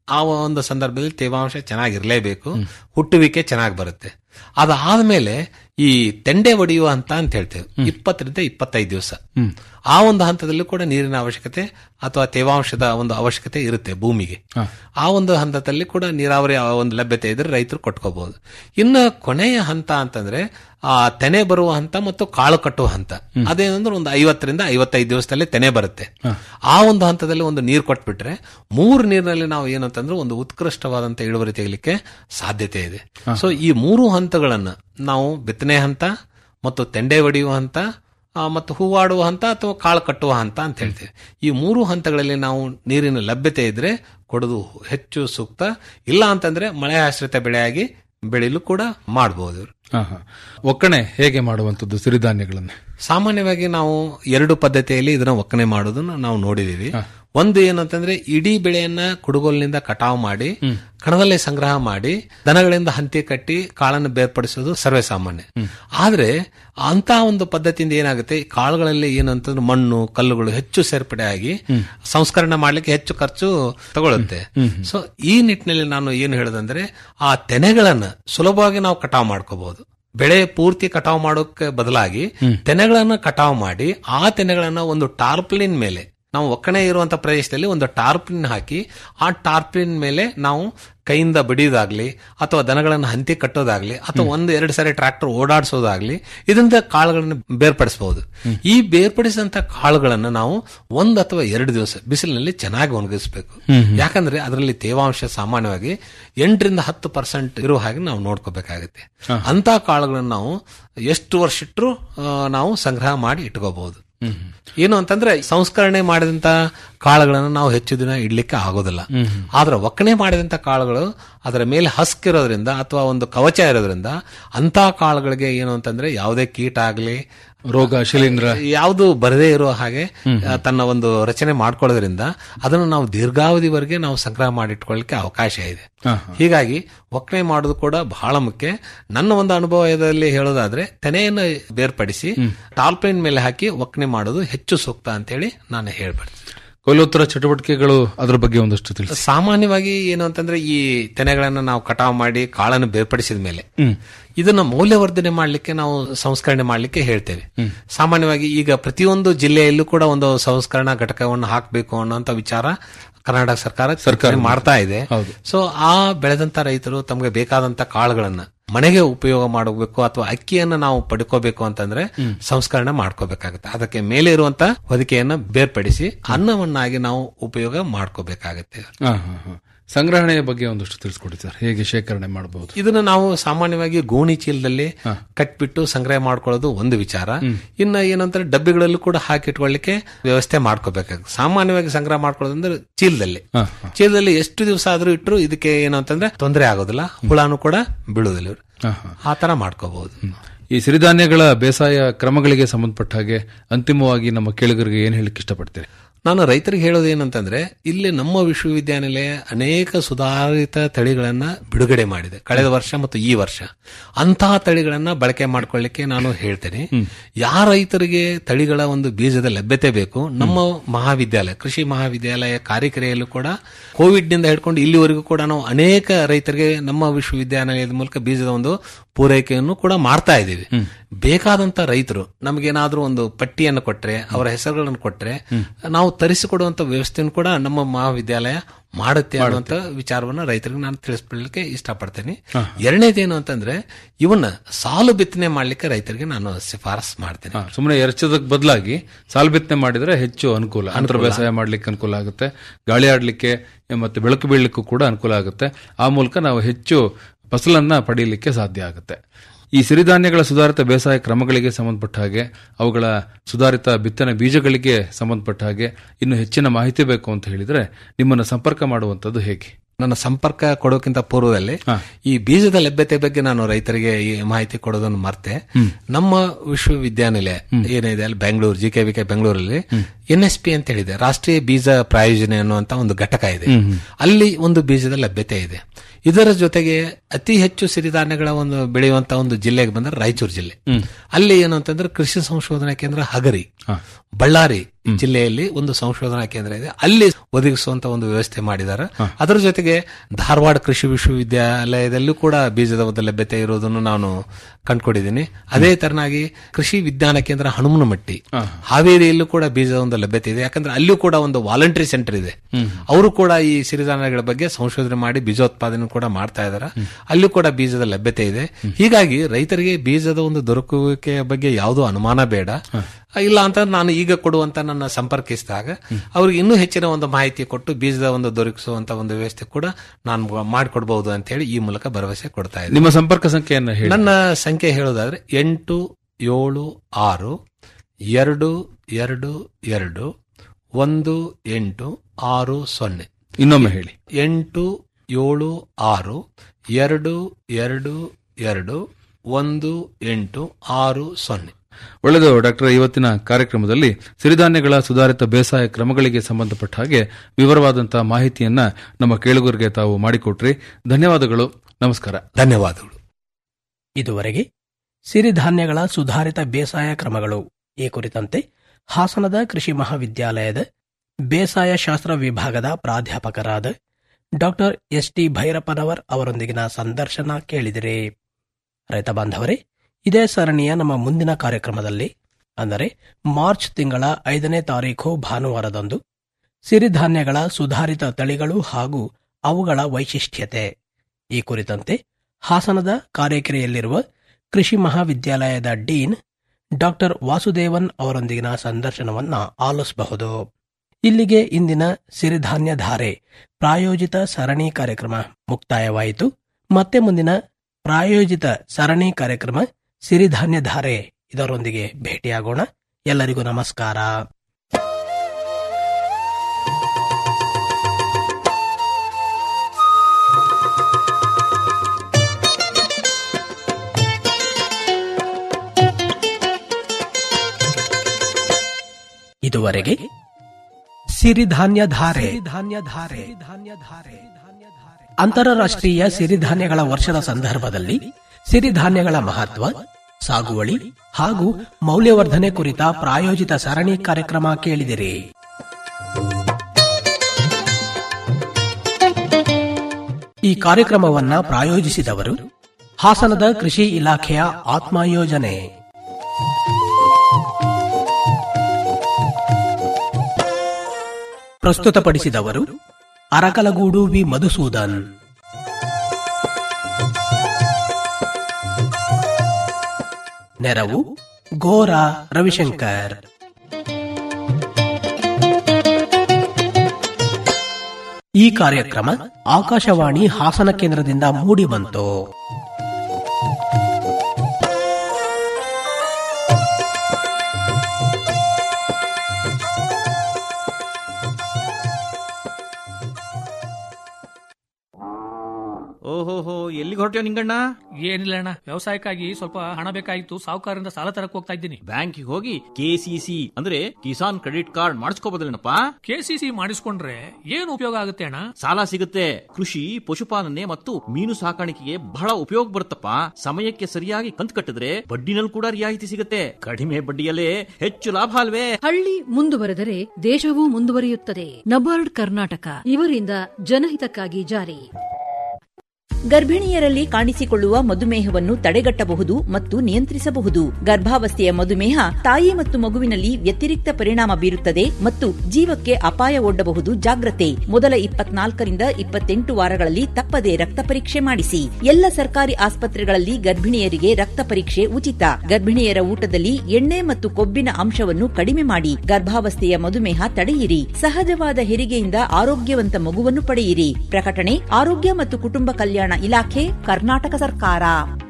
ಆ ಒಂದು ಸಂದರ್ಭದಲ್ಲಿ ತೇವಾಂಶ ಚೆನ್ನಾಗಿರ್ಲೇಬೇಕು ಹುಟ್ಟುವಿಕೆ ಚೆನ್ನಾಗಿ ಬರುತ್ತೆ ಅದಾದ್ಮೇಲೆ ಈ ತೆಂಡೆ ಒಡೆಯುವ ಹಂತ ಅಂತ ಹೇಳ್ತೇವೆ ಇಪ್ಪತ್ತರಿಂದ ಇಪ್ಪತ್ತೈದು ದಿವಸ ಆ ಒಂದು ಹಂತದಲ್ಲಿ ಕೂಡ ನೀರಿನ ಅವಶ್ಯಕತೆ ಅಥವಾ ತೇವಾಂಶದ ಒಂದು ಅವಶ್ಯಕತೆ ಇರುತ್ತೆ ಭೂಮಿಗೆ ಆ ಒಂದು ಹಂತದಲ್ಲಿ ಕೂಡ ನೀರಾವರಿ ಆ ಒಂದು ಲಭ್ಯತೆ ಇದ್ರೆ ರೈತರು ಕೊಟ್ಕೋಬಹುದು ಇನ್ನು ಕೊನೆಯ ಹಂತ ಅಂತಂದ್ರೆ ಆ ತೆನೆ ಬರುವ ಹಂತ ಮತ್ತು ಕಾಳು ಕಟ್ಟುವ ಹಂತ ಅದೇನಂದ್ರೆ ಒಂದು ಐವತ್ತರಿಂದ ಐವತ್ತೈದು ದಿವಸದಲ್ಲಿ ತೆನೆ ಬರುತ್ತೆ ಆ ಒಂದು ಹಂತದಲ್ಲಿ ಒಂದು ನೀರು ಕೊಟ್ಬಿಟ್ರೆ ಮೂರು ನೀರಿನಲ್ಲಿ ನಾವು ಏನಂತಂದ್ರೆ ಒಂದು ಉತ್ಕೃಷ್ಟವಾದಂತ ಇಳುವರಿ ತೆಗಿಲಿಕ್ಕೆ ಸಾಧ್ಯತೆ ಇದೆ ಸೊ ಈ ಮೂರು ಹಂತಗಳನ್ನ ನಾವು ಬಿತ್ತನೆ ಹಂತ ಮತ್ತು ತೆಂಡೆ ಹೊಡೆಯುವ ಹಂತ ಆ, ಮತ್ತು ಹೂವಾಡುವ ಹಂತ ಅಥವಾ ಕಾಳು ಕಟ್ಟುವ ಹಂತ ಅಂತ ಹೇಳ್ತೇವೆ ಈ ಮೂರು ಹಂತಗಳಲ್ಲಿ ನಾವು ನೀರಿನ ಲಭ್ಯತೆ ಇದ್ರೆ ಕೊಡೋದು ಹೆಚ್ಚು ಸೂಕ್ತ ಇಲ್ಲ ಅಂತಂದ್ರೆ ಮಳೆ ಆಶ್ರಿತ ಬೆಳೆಯಾಗಿ ಬೆಳೆಯಲು ಕೂಡ ಮಾಡಬಹುದು ಹಾ, ಹಾ. ಒಕ್ಕಣೆ ಹೇಗೆ ಮಾಡುವಂತದ್ದು ಸಿರಿಧಾನ್ಯಗಳನ್ನ ಸಾಮಾನ್ಯವಾಗಿ ನಾವು ಎರಡು ಪದ್ಧತಿಯಲ್ಲಿ ಇದನ್ನ ಒಕ್ಕಣೆ ಮಾಡೋದನ್ನ ನಾವು ನೋಡಿದೀವಿ ಒಂದು ಏನಂತಂದ್ರೆ ಇಡೀ ಬೆಳೆಯನ್ನ ಕುಡುಗೋಲಿನಿಂದ ಕಟಾವು ಮಾಡಿ ಕಣದಲ್ಲೇ ಸಂಗ್ರಹ ಮಾಡಿ ದನಗಳಿಂದ ಹಂತಿ ಕಟ್ಟಿ ಕಾಳನ್ನು ಬೇರ್ಪಡಿಸೋದು ಸರ್ವೇ ಸಾಮಾನ್ಯ ಆದ್ರೆ ಅಂತ ಒಂದು ಪದ್ಧತಿಯಿಂದ ಏನಾಗುತ್ತೆ ಈ ಕಾಳುಗಳಲ್ಲಿ ಏನಂತಂದ್ರೆ ಮಣ್ಣು ಕಲ್ಲುಗಳು ಹೆಚ್ಚು ಸೇರ್ಪಡೆ ಆಗಿ ಸಂಸ್ಕರಣೆ ಮಾಡ್ಲಿಕ್ಕೆ ಹೆಚ್ಚು ಖರ್ಚು ತಗೊಳುತ್ತೆ ಸೊ ಈ ನಿಟ್ಟಿನಲ್ಲಿ ನಾನು ಏನು ಹೇಳೋದಂದ್ರೆ ಆ ತೆನೆಗಳನ್ನ ಸುಲಭವಾಗಿ ನಾವು ಕಟಾವು ಮಾಡ್ಕೋಬಹುದು ಬೆಳೆ ಪೂರ್ತಿ ಕಟಾವು ಮಾಡೋಕೆ ಬದಲಾಗಿ ತೆನೆಗಳನ್ನ ಕಟಾವು ಮಾಡಿ ಆ ತೆನೆಗಳನ್ನ ಒಂದು ಟಾರ್ಪಲಿನ್ ಮೇಲೆ ನಾವು ಒಕ್ಕಣೆ ಇರುವಂತ ಪ್ರದೇಶದಲ್ಲಿ ಒಂದು ಟಾರ್ಪಲಿನ್ ಹಾಕಿ ಆ ಟಾರ್ಪಲಿನ್ ಮೇಲೆ ನಾವು ಕೈಯಿಂದ ಬಡಿಯೋದಾಗ್ಲಿ ಅಥವಾ ದನಗಳನ್ನು ಹಂತಿ ಕಟ್ಟೋದಾಗ್ಲಿ ಅಥವಾ ಒಂದು ಎರಡು ಸಾರಿ ಟ್ರಾಕ್ಟರ್ ಓಡಾಡಿಸೋದಾಗ್ಲಿ ಇದರಿಂದ ಕಾಳುಗಳನ್ನು ಬೇರ್ಪಡಿಸಬಹುದು ಈ ಬೇರ್ಪಡಿಸಿದಂತ ಕಾಳುಗಳನ್ನು ನಾವು ಒಂದು ಅಥವಾ ಎರಡು ದಿವಸ ಬಿಸಿಲಿನಲ್ಲಿ ಚೆನ್ನಾಗಿ ಒಣಗಿಸಬೇಕು ಯಾಕಂದ್ರೆ ಅದರಲ್ಲಿ ತೇವಾಂಶ ಸಾಮಾನ್ಯವಾಗಿ ಎಂಟರಿಂದ ಹತ್ತು ಪರ್ಸೆಂಟ್ ಇರುವ ಹಾಗೆ ನಾವು ನೋಡ್ಕೋಬೇಕಾಗುತ್ತೆ ಅಂತ ಕಾಳುಗಳನ್ನು ನಾವು ಎಷ್ಟು ವರ್ಷ ಇಟ್ಟರು ನಾವು ಸಂಗ್ರಹ ಮಾಡಿ ಇಟ್ಕೋಬಹುದು ಏನು ಅಂತಂದ್ರೆ ಸಂಸ್ಕರಣೆ ಮಾಡಿದಂತ ಕಾಳುಗಳನ್ನು ನಾವು ಹೆಚ್ಚು ದಿನ ಇಡ್ಲಿಕ್ಕೆ ಆಗೋದಿಲ್ಲ ಆದ್ರೆ ಒಕ್ಕಣೆ ಮಾಡಿದಂತ ಕಾಳುಗಳು ಅದರ ಮೇಲೆ ಹಸ್ಕ್ ಇರೋದ್ರಿಂದ ಅಥವಾ ಒಂದು ಕವಚ ಇರೋದ್ರಿಂದ ಅಂತ ಕಾಳುಗಳಿಗೆ ಏನು ಅಂತಂದ್ರೆ ಯಾವುದೇ ಕೀಟ ಆಗ್ಲಿ ರೋಗ ಶಿಲೀಂಧ್ರ ಯಾವುದು ಬರದೇ ಇರೋ ಹಾಗೆ ಆ, ತನ್ನ ಒಂದು ರಚನೆ ಮಾಡ್ಕೊಳ್ಳೋದ್ರಿಂದ ಅದನ್ನು ನಾವು ದೀರ್ಘಾವಧಿವರೆಗೆ ನಾವು ಸಂಗ್ರಹ ಮಾಡಿಟ್ಕೊಳ್ಳಿಕ್ಕೆ ಅವಕಾಶ ಇದೆ ಹೀಗಾಗಿ ಒಕ್ಕಣೆ ಮಾಡೋದು ಕೂಡ ಬಹಳ ಮುಖ್ಯ ನನ್ನ ಒಂದು ಅನುಭವದಲ್ಲಿ ಹೇಳೋದಾದ್ರೆ ತೆನೆಯನ್ನು ಬೇರ್ಪಡಿಸಿ ಟಾಲ್ಪೈನ್ ಮೇಲೆ ಹಾಕಿ ಒಕ್ಕಣೆ ಮಾಡೋದು ಹೆಚ್ಚು ಸೂಕ್ತ ಅಂತ ಹೇಳಿ ನಾನು ಹೇಳ್ಬಾರ್ದು ಕೊಯ್ಲೋತ್ತರ ಚಟುವಟಿಕೆಗಳು ಅದರ ಬಗ್ಗೆ ಒಂದಷ್ಟು ತಿಳಿಸಿ ಸಾಮಾನ್ಯವಾಗಿ ಏನು ಅಂತಂದ್ರೆ ಈ ತೆನೆಗಳನ್ನ ನಾವು ಕಟಾವು ಮಾಡಿ ಕಾಳನ್ನು ಬೇರ್ಪಡಿಸಿದ ಮೇಲೆ ಹ್ಮ್. ಇದನ್ನ ಮೌಲ್ಯವರ್ಧನೆ ಮಾಡ್ಲಿಕ್ಕೆ ನಾವು ಸಂಸ್ಕರಣೆ ಮಾಡ್ಲಿಕ್ಕೆ ಹೇಳ್ತೇವೆ ಸಾಮಾನ್ಯವಾಗಿ ಈಗ ಪ್ರತಿಯೊಂದು ಜಿಲ್ಲೆಯಲ್ಲೂ ಕೂಡ ಒಂದು ಸಂಸ್ಕರಣಾ ಘಟಕವನ್ನು ಹಾಕಬೇಕು ಅನ್ನೋಂತ ವಿಚಾರ ಕರ್ನಾಟಕ ಸರ್ಕಾರ ಸರ್ಕಾರ ಮಾಡ್ತಾ ಇದೆ ಸೊ ಆ ಬೆಳೆದಂತ ರೈತರು ತಮಗೆ ಬೇಕಾದಂತ ಕಾಳುಗಳನ್ನ ಮನೆಗೆ ಉಪಯೋಗ ಮಾಡಬೇಕು ಅಥವಾ ಅಕ್ಕಿಯನ್ನ ನಾವು ಪಡ್ಕೋಬೇಕು ಅಂತಂದ್ರೆ ಸಂಸ್ಕರಣೆ ಮಾಡ್ಕೋಬೇಕಾಗುತ್ತೆ ಅದಕ್ಕೆ ಮೇಲೆ ಇರುವಂತ ಹೊದಿಕೆಯನ್ನ ಬೇರ್ಪಡಿಸಿ ಅನ್ನವನ್ನಾಗಿ ನಾವು ಉಪಯೋಗ ಮಾಡ್ಕೋಬೇಕಾಗುತ್ತೆ ಹಾ, ಹಾ, ಹಾ. ಸಂಗ್ರಹಣೆಯ ಬಗ್ಗೆ ಒಂದಷ್ಟು ತಿಳಿಸ್ಕೊಡಿ ಸರ್ ಹೇಗೆ ಶೇಖರಣೆ ಮಾಡಬಹುದು ಇದನ್ನ ನಾವು ಸಾಮಾನ್ಯವಾಗಿ ಗೋಣಿ ಚೀಲದಲ್ಲಿ ಕಟ್ಬಿಟ್ಟು ಸಂಗ್ರಹ ಮಾಡ್ಕೊಳ್ಳೋದು ಒಂದು ವಿಚಾರ ಇನ್ನ ಏನಂತಾರೆ ಡಬ್ಬಿಗಳಲ್ಲೂ ಕೂಡ ಹಾಕಿಟ್ಕೊಳ್ಳಿಕ್ಕೆ ವ್ಯವಸ್ಥೆ ಮಾಡ್ಕೋಬೇಕಾಗುತ್ತೆ ಸಾಮಾನ್ಯವಾಗಿ ಸಂಗ್ರಹ ಮಾಡ್ಕೊಳ್ಳೋದಂದ್ರೆ ಚೀಲದಲ್ಲಿ ಚೀಲದಲ್ಲಿ ಎಷ್ಟು ದಿವಸ ಆದ್ರೂ ಇಟ್ಟರು ಇದಕ್ಕೆ ಏನು ಅಂತಂದ್ರೆ ತೊಂದರೆ ಆಗೋದಿಲ್ಲ ಹುಳಾನು ಕೂಡ ಬೀಳುವುದಿಲ್ಲ ಇವ್ರು. ಆ ತರ ಮಾಡ್ಕೋಬಹುದು ಈ ಸಿರಿಧಾನ್ಯಗಳ ಬೇಸಾಯ ಕ್ರಮಗಳಿಗೆ ಸಂಬಂಧಪಟ್ಟ ಹಾಗೆ ಅಂತಿಮವಾಗಿ ನಮ್ಮ ಕೇಳುಗರಿಗೆ ಏನ್ ಹೇಳಲಿಕ್ಕೆ ಇಷ್ಟಪಡ್ತೀರಿ ನಾನು ರೈತರಿಗೆ ಹೇಳೋದು ಏನಂತಂದ್ರೆ ಇಲ್ಲಿ ನಮ್ಮ ವಿಶ್ವವಿದ್ಯಾನಿಲಯ ಅನೇಕ ಸುಧಾರಿತ ತಳಿಗಳನ್ನ ಬಿಡುಗಡೆ ಮಾಡಿದೆ ಕಳೆದ ವರ್ಷ ಮತ್ತು ಈ ವರ್ಷ ಅಂತಹ ತಳಿಗಳನ್ನ ಬಳಕೆ ಮಾಡ್ಕೊಳ್ಳಿಕ್ಕೆ ನಾನು ಹೇಳ್ತೇನೆ ಯಾರ ರೈತರಿಗೆ ತಳಿಗಳ ಒಂದು ಬೀಜದ ಲಭ್ಯತೆ ಬೇಕು ನಮ್ಮ ಮಹಾವಿದ್ಯಾಲಯ ಕೃಷಿ ಮಹಾವಿದ್ಯಾಲಯ ಕಾರ್ಯಕ್ರಿಯೆಯಲ್ಲೂ ಕೂಡ ಕೋವಿಡ್ ನಿಂದ ಹಿಡ್ಕೊಂಡು ಇಲ್ಲಿವರೆಗೂ ಕೂಡ ನಾವು ಅನೇಕ ರೈತರಿಗೆ ನಮ್ಮ ವಿಶ್ವವಿದ್ಯಾನಿಲಯದ ಮೂಲಕ ಬೀಜದ ಒಂದು ಪೂರೈಕೆಯನ್ನು ಕೂಡ ಮಾಡ್ತಾ ಇದ್ದೀವಿ ಬೇಕಾದಂತ ರೈತರು ನಮಗೇನಾದ್ರೂ ಒಂದು ಪಟ್ಟಿಯನ್ನು ಕೊಟ್ರೆ ಅವರ ಹೆಸರುಗಳನ್ನು ಕೊಟ್ರೆ ನಾವು ತರಿಸಿಕೊಡುವಂತ ವ್ಯವಸ್ಥೆಯನ್ನು ಕೂಡ ನಮ್ಮ ಮಹಾವಿದ್ಯಾಲಯ ಮಾಡುತ್ತೆ ಅನ್ನುವಂತ ವಿಚಾರವನ್ನ ರೈತರಿಗೆ ನಾನು ತಿಳಿಸ್ಬಿಡ್ಲಿಕ್ಕೆ ಇಷ್ಟಪಡ್ತೇನೆ ಎರಡನೇದೇನು ಅಂತಂದ್ರೆ ಇವನ್ನ ಸಾಲು ಬಿತ್ತನೆ ಮಾಡ್ಲಿಕ್ಕೆ ರೈತರಿಗೆ ನಾನು ಶಿಫಾರಸ್ ಮಾಡ್ತೇನೆ ಸುಮ್ಮನೆ ಎರಚೋದಕ್ ಬದಲಾಗಿ ಸಾಲ್ ಬಿತ್ತನೆ ಮಾಡಿದ್ರೆ ಹೆಚ್ಚು ಅನುಕೂಲ ಅಂತರ ಬೇಸಾಯ ಮಾಡ್ಲಿಕ್ಕೆ ಅನುಕೂಲ ಆಗುತ್ತೆ ಗಾಳಿ ಆಡ್ಲಿಕ್ಕೆ ಮತ್ತೆ ಬೆಳಕು ಬೀಳಲಿಕ್ಕೂ ಕೂಡ ಅನುಕೂಲ ಆಗುತ್ತೆ ಆ ಮೂಲಕ ನಾವು ಹೆಚ್ಚು ಫಸಲನ್ನ ಪಡೆಯಲಿಕ್ಕೆ ಸಾಧ್ಯ ಆಗುತ್ತೆ ಈ ಸಿರಿಧಾನ್ಯಗಳ ಸುಧಾರಿತ ಬೇಸಾಯ ಕ್ರಮಗಳಿಗೆ ಸಂಬಂಧಪಟ್ಟ ಹಾಗೆ ಅವುಗಳ ಸುಧಾರಿತ ಬಿತ್ತನೆ ಬೀಜಗಳಿಗೆ ಸಂಬಂಧಪಟ್ಟ ಹಾಗೆ ಇನ್ನು ಹೆಚ್ಚಿನ ಮಾಹಿತಿ ಬೇಕು ಅಂತ ಹೇಳಿದ್ರೆ ನಿಮ್ಮನ್ನು ಸಂಪರ್ಕ ಮಾಡುವಂತದ್ದು ಹೇಗೆ ನನ್ನ ಸಂಪರ್ಕ ಕೊಡೋಕ್ಕಿಂತ ಪೂರ್ವದಲ್ಲಿ ಈ ಬೀಜದ ಲಭ್ಯತೆ ಬಗ್ಗೆ ನಾನು ರೈತರಿಗೆ ಈ ಮಾಹಿತಿ ಕೊಡೋದನ್ನು ಮರ್ತೆ ನಮ್ಮ ವಿಶ್ವವಿದ್ಯಾನಿಲಯ ಏನಿದೆ ಅಲ್ಲಿ Bengaluru G K V K ಬೆಂಗಳೂರಲ್ಲಿ ಎನ್ ಎಸ್ ಪಿ ಅಂತ ಹೇಳಿದೆ ರಾಷ್ಟ್ರೀಯ ಬೀಜ ಪ್ರಾಯೋಜನೆ ಅನ್ನುವಂತ ಒಂದು ಘಟಕ ಇದೆ ಅಲ್ಲಿ ಒಂದು ಬೀಜದ ಲಭ್ಯತೆ ಇದೆ ಇದರ ಜೊತೆಗೆ ಅತಿ ಹೆಚ್ಚು ಸಿರಿಧಾನ್ಯಗಳ ಒಂದು ಬೆಳೆಯುವಂತ ಒಂದು ಜಿಲ್ಲೆಗೆ ಬಂದ್ರೆ ರಾಯಚೂರು ಜಿಲ್ಲೆ ಅಲ್ಲಿ ಏನು ಅಂತಂದ್ರೆ ಕೃಷಿ ಸಂಶೋಧನಾ ಕೇಂದ್ರ ಹಗರಿ ಬಳ್ಳಾರಿ ಜಿಲ್ಲೆಯಲ್ಲಿ ಒಂದು ಸಂಶೋಧನಾ ಕೇಂದ್ರ ಇದೆ ಅಲ್ಲಿ ಒದಗಿಸುವಂತ ಒಂದು ವ್ಯವಸ್ಥೆ ಮಾಡಿದ್ದಾರೆ ಅದರ ಜೊತೆಗೆ ಧಾರವಾಡ ಕೃಷಿ ವಿಶ್ವವಿದ್ಯಾಲಯದಲ್ಲೂ ಕೂಡ ಬೀಜದ ಒಂದು ಲಭ್ಯತೆ ಇರೋದನ್ನು ನಾನು ಕಂಡುಕೊಂಡಿದ್ದೀನಿ ಅದೇ ತರನಾಗಿ ಕೃಷಿ ವಿಜ್ಞಾನ ಕೇಂದ್ರ ಹನುಮನಮಟ್ಟಿ ಹಾವೇರಿಯಲ್ಲೂ ಕೂಡ ಬೀಜದ ಒಂದು ಲಭ್ಯತೆ ಇದೆ ಯಾಕಂದ್ರೆ ಅಲ್ಲಿಯೂ ಕೂಡ ಒಂದು ವಾಲಂಟರಿ ಸೆಂಟರ್ ಇದೆ ಅವರು ಕೂಡ ಈ ಸಿರಿಧಾನ್ಯಗಳ ಬಗ್ಗೆ ಸಂಶೋಧನೆ ಮಾಡಿ ಬೀಜೋತ್ಪಾದನೆ ಕೂಡ ಮಾಡ್ತಾ ಇದ್ದಾರೆ ಅಲ್ಲೂ ಕೂಡ ಬೀಜದ ಲಭ್ಯತೆ ಇದೆ ಹೀಗಾಗಿ ರೈತರಿಗೆ ಬೀಜದ ಒಂದು ದೊರಕುವಿಕೆಯ ಬಗ್ಗೆ ಯಾವುದೋ ಅನುಮಾನ ಬೇಡ ಇಲ್ಲ ಅಂತ ನಾನು ಈಗ ಕೊಡುವಂತ ನನ್ನ ಸಂಪರ್ಕಿಸಿದಾಗ ಅವ್ರಿಗೆ ಇನ್ನೂ ಹೆಚ್ಚಿನ ಒಂದು ಮಾಹಿತಿ ಕೊಟ್ಟು ಬೀಜದ ಒಂದು ದೊರಕಿಸುವಂತ ಒಂದು ವ್ಯವಸ್ಥೆ ಕೂಡ ನಾನು ಮಾಡಿಕೊಡ್ಬಹುದು ಅಂತ ಹೇಳಿ ಈ ಮೂಲಕ ಭರವಸೆ ಕೊಡ್ತಾ ಇದ್ದೀನಿ ನಿಮ್ಮ ಸಂಪರ್ಕ ಸಂಖ್ಯೆಯನ್ನು ಹೇಳಿ ನನ್ನ ಸಂಖ್ಯೆ ಹೇಳೋದಾದ್ರೆ ಎಂಟು ಏಳು ಆರು ಎರಡು ಎರಡು ಎರಡು ಒಂದು ಎಂಟು ಆರು ಸೊನ್ನೆ ಇನ್ನೊಮ್ಮೆ ಹೇಳಿ ಎಂಟು ಏಳು ಆರು ಎರಡು ಎರಡು ಎರಡು ಒಂದು ಎಂಟು ಆರು ಸೊನ್ನೆ ಒಳ್ಳೆಯದು ಡಾಕ್ಟರ್ ಇವತ್ತಿನ ಕಾರ್ಯಕ್ರಮದಲ್ಲಿ ಸಿರಿಧಾನ್ಯಗಳ ಸುಧಾರಿತ ಬೇಸಾಯ ಕ್ರಮಗಳಿಗೆ ಸಂಬಂಧಪಟ್ಟ ಹಾಗೆ ವಿವರವಾದಂತಹ ಮಾಹಿತಿಯನ್ನ ನಮ್ಮ ಕೇಳುಗರಿಗೆ ತಾವು ಮಾಡಿಕೊಟ್ರಿ ಧನ್ಯವಾದಗಳು ನಮಸ್ಕಾರ ಧನ್ಯವಾದಗಳು ಇದುವರೆಗೆ ಸಿರಿಧಾನ್ಯಗಳ ಸುಧಾರಿತ ಬೇಸಾಯ ಕ್ರಮಗಳು ಈ ಕುರಿತಂತೆ ಹಾಸನದ ಕೃಷಿ ಮಹಾವಿದ್ಯಾಲಯದ ಬೇಸಾಯ ಶಾಸ್ತ್ರ ವಿಭಾಗದ ಪ್ರಾಧ್ಯಾಪಕರಾದ ಡಾಕ್ಟರ್ ಎಸ್ ಟಿ ಭೈರಪ್ಪನವರ್ ಅವರೊಂದಿಗಿನ ಸಂದರ್ಶನ ಕೇಳಿದಿರಿ ರೈತ ಬಾಂಧವರೇ ಇದೇ ಸರಣಿಯ ನಮ್ಮ ಮುಂದಿನ ಕಾರ್ಯಕ್ರಮದಲ್ಲಿ ಅಂದರೆ ಮಾರ್ಚ್ ತಿಂಗಳ ಐದನೇ ತಾರೀಖು ಭಾನುವಾರದಂದು ಸಿರಿಧಾನ್ಯಗಳ ಸುಧಾರಿತ ತಳಿಗಳು ಹಾಗೂ ಅವುಗಳ ವೈಶಿಷ್ಟ್ಯತೆ ಈ ಕುರಿತಂತೆ ಹಾಸನದ ಕಾರೇಕೆರೆಯಲ್ಲಿರುವ ಕೃಷಿ ಮಹಾವಿದ್ಯಾಲಯದ ಡೀನ್ ಡಾಕ್ಟರ್ ವಾಸುದೇವನ್ ಅವರೊಂದಿಗಿನ ಸಂದರ್ಶನವನ್ನ ಆಲಿಸಬಹುದು ಇಲ್ಲಿಗೆ ಇಂದಿನ ಸಿರಿಧಾನ್ಯ ಧಾರೆ ಪ್ರಾಯೋಜಿತ ಸರಣಿ ಕಾರ್ಯಕ್ರಮ ಮುಕ್ತಾಯವಾಯಿತು ಮತ್ತೆ ಮುಂದಿನ ಪ್ರಾಯೋಜಿತ ಸರಣಿ ಕಾರ್ಯಕ್ರಮ ಸಿರಿಧಾನ್ಯ ಧಾರೆ ಇದರೊಂದಿಗೆ ಭೇಟಿಯಾಗೋಣ ಎಲ್ಲರಿಗೂ ನಮಸ್ಕಾರ ಇದುವರೆಗೆ ಸಿರಿಧಾನ್ಯ ಧಾರೆ ಧಾನ್ಯ ಧಾರೆ ಧಾನ್ಯ ಧಾರೆ ಅಂತಾರಾಷ್ಟ್ರೀಯ ಸಿರಿಧಾನ್ಯಗಳ ವರ್ಷದ ಸಂದರ್ಭದಲ್ಲಿ ಸಿರಿಧಾನ್ಯಗಳ ಮಹತ್ವ ಸಾಗುವಳಿ ಹಾಗೂ ಮೌಲ್ಯವರ್ಧನೆ ಕುರಿತ ಪ್ರಾಯೋಜಿತ ಸರಣಿ ಕಾರ್ಯಕ್ರಮ ಕೇಳಿದಿರಿ ಈ ಕಾರ್ಯಕ್ರಮವನ್ನ ಪ್ರಾಯೋಜಿಸಿದವರು ಹಾಸನದ ಕೃಷಿ ಇಲಾಖೆಯ ಆತ್ಮ ಯೋಜನೆ ಪ್ರಸ್ತುತಪಡಿಸಿದವರು ಅರಕಲಗೂಡು ವಿ ಮಧುಸೂದನ್ ನೆರವು ಗೋರಾ ರವಿಶಂಕರ್ ಈ ಕಾರ್ಯಕ್ರಮ ಆಕಾಶವಾಣಿ ಹಾಸನ ಕೇಂದ್ರದಿಂದ ಮೂಡಿಬಂತು ಓಹೋಹೋ ಎಲ್ಲಿಗೆ ಹೊರಟ್ಯೋ ನಿಂಗಣ್ಣ ಏನಿಲ್ಲ ಅಣ್ಣ ವ್ಯವಸಾಯಕ್ಕಾಗಿ ಸ್ವಲ್ಪ ಹಣ ಬೇಕಾಗಿತ್ತು ಸಾಹುಕಾರರಿಂದ ಸಾಲ ತರಕ್ ಹೋಗ್ತಾ ಇದ್ದೀನಿ ಬ್ಯಾಂಕಿಗೆ ಹೋಗಿ ಕೆಸಿಸಿ ಅಂದ್ರೆ ಕಿಸಾನ್ ಕ್ರೆಡಿಟ್ ಕಾರ್ಡ್ ಮಾಡಿಸ್ಕೋಬೋದಲ್ಲೇನಪ್ಪ ಕೆಸಿಸಿ ಮಾಡಿಸ್ಕೊಂಡ್ರೆ ಏನು ಉಪಯೋಗ ಆಗುತ್ತೆ ಅಣ್ಣ ಸಾಲ ಸಿಗುತ್ತೆ ಕೃಷಿ ಪಶುಪಾಲನೆ ಮತ್ತು ಮೀನು ಸಾಕಾಣಿಕೆಗೆ ಬಹಳ ಉಪಯೋಗ ಬರುತ್ತಪ್ಪ ಸಮಯಕ್ಕೆ ಸರಿಯಾಗಿ ಕಂತು ಕಟ್ಟಿದ್ರೆ ಬಡ್ಡಿನಲ್ಲಿ ಕೂಡ ರಿಯಾಯಿತಿ ಸಿಗುತ್ತೆ ಕಡಿಮೆ ಬಡ್ಡಿಯಲ್ಲೇ ಹೆಚ್ಚು ಲಾಭ ಅಲ್ವೇ ಹಳ್ಳಿ ಮುಂದುವರೆದರೆ ದೇಶವೂ ಮುಂದುವರಿಯುತ್ತದೆ ನಬಾರ್ಡ್ ಕರ್ನಾಟಕ ಇವರಿಂದ ಜನಹಿತಕ್ಕಾಗಿ ಜಾರಿ ಗರ್ಭಿಣಿಯರಲ್ಲಿ ಕಾಣಿಸಿಕೊಳ್ಳುವ ಮಧುಮೇಹವನ್ನು ತಡೆಗಟ್ಟಬಹುದು ಮತ್ತು ನಿಯಂತ್ರಿಸಬಹುದು ಗರ್ಭಾವಸ್ಥೆಯ ಮಧುಮೇಹ ತಾಯಿ ಮತ್ತು ಮಗುವಿನಲ್ಲಿ ವ್ಯತಿರಿಕ್ತ ಪರಿಣಾಮ ಬೀರುತ್ತದೆ ಮತ್ತು ಜೀವಕ್ಕೆ ಅಪಾಯ ಒಡ್ಡಬಹುದು ಜಾಗ್ರತೆ ಮೊದಲ ಇಪ್ಪತ್ನಾಲ್ಕರಿಂದ ಇಪ್ಪತ್ತೆಂಟು ವಾರಗಳಲ್ಲಿ ತಪ್ಪದೆ ರಕ್ತ ಪರೀಕ್ಷೆ ಮಾಡಿಸಿ ಎಲ್ಲ ಸರ್ಕಾರಿ ಆಸ್ಪತ್ರೆಗಳಲ್ಲಿ ಗರ್ಭಿಣಿಯರಿಗೆ ರಕ್ತ ಪರೀಕ್ಷೆ ಉಚಿತ ಗರ್ಭಿಣಿಯರ ಊಟದಲ್ಲಿ ಎಣ್ಣೆ ಮತ್ತು ಕೊಬ್ಬಿನ ಅಂಶವನ್ನು ಕಡಿಮೆ ಮಾಡಿ ಗರ್ಭಾವಸ್ಥೆಯ ಮಧುಮೇಹ ತಡೆಯಿರಿ ಸಹಜವಾದ ಹೆರಿಗೆಯಿಂದ ಆರೋಗ್ಯವಂತ ಮಗುವನ್ನು ಪಡೆಯಿರಿ ಪ್ರಕಟಣೆ ಆರೋಗ್ಯ ಮತ್ತು ಕುಟುಂಬ ಕಲ್ಯಾಣ ಇಲಾಖೆ ಕರ್ನಾಟಕ ಸರ್ಕಾರ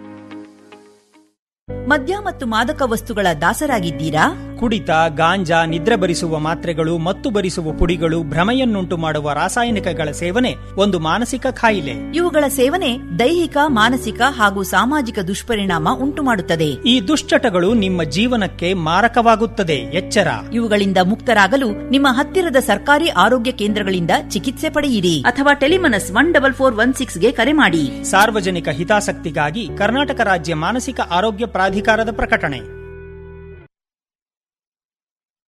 ಮದ್ಯ ಮತ್ತು ಮಾದಕ ವಸ್ತುಗಳ ದಾಸರಾಗಿದ್ದೀರಾ ಕುಡಿತ ಗಾಂಜಾ ನಿದ್ರೆ ಬರಿಸುವ ಮಾತ್ರೆಗಳು ಮತ್ತು ಬರಿಸುವ ಪುಡಿಗಳು ಭ್ರಮೆಯನ್ನುಂಟು ಮಾಡುವ ರಾಸಾಯನಿಕಗಳ ಸೇವನೆ ಒಂದು ಮಾನಸಿಕ ಕಾಯಿಲೆ ಇವುಗಳ ಸೇವನೆ ದೈಹಿಕ ಮಾನಸಿಕ ಹಾಗೂ ಸಾಮಾಜಿಕ ದುಷ್ಪರಿಣಾಮ ಉಂಟುಮಾಡುತ್ತದೆ ಈ ದುಶ್ಚಟಗಳು ನಿಮ್ಮ ಜೀವನಕ್ಕೆ ಮಾರಕವಾಗುತ್ತದೆ ಎಚ್ಚರ ಇವುಗಳಿಂದ ಮುಕ್ತರಾಗಲು ನಿಮ್ಮ ಹತ್ತಿರದ ಸರ್ಕಾರಿ ಆರೋಗ್ಯ ಕೇಂದ್ರಗಳಿಂದ ಚಿಕಿತ್ಸೆ ಪಡೆಯಿರಿ ಅಥವಾ Telemanas one double four one ಸಿಕ್ಸ್ಗೆ ಕರೆ ಮಾಡಿ ಸಾರ್ವಜನಿಕ ಹಿತಾಸಕ್ತಿಗಾಗಿ ಕರ್ನಾಟಕ ರಾಜ್ಯ ಮಾನಸಿಕ ಆರೋಗ್ಯ ಪ್ರಾಧಿಕಾರದ ಪ್ರಕಟಣೆ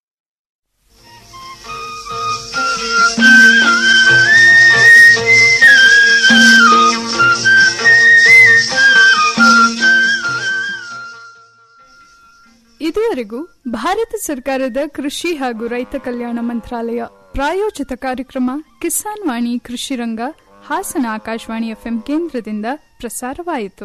ಇದುವರೆಗೂ ಭಾರತ ಸರ್ಕಾರದ ಕೃಷಿ ಹಾಗೂ ರೈತ ಕಲ್ಯಾಣ ಮಂತ್ರಾಲಯ ಪ್ರಾಯೋಜಿತ ಕಾರ್ಯಕ್ರಮ ಕಿಸಾನ್ ವಾಣಿ ಕೃಷಿ ರಂಗ ಹಾಸನ ಆಕಾಶವಾಣಿ ಎಫ್ಎಂ ಕೇಂದ್ರದಿಂದ ಪ್ರಸಾರವಾಯಿತು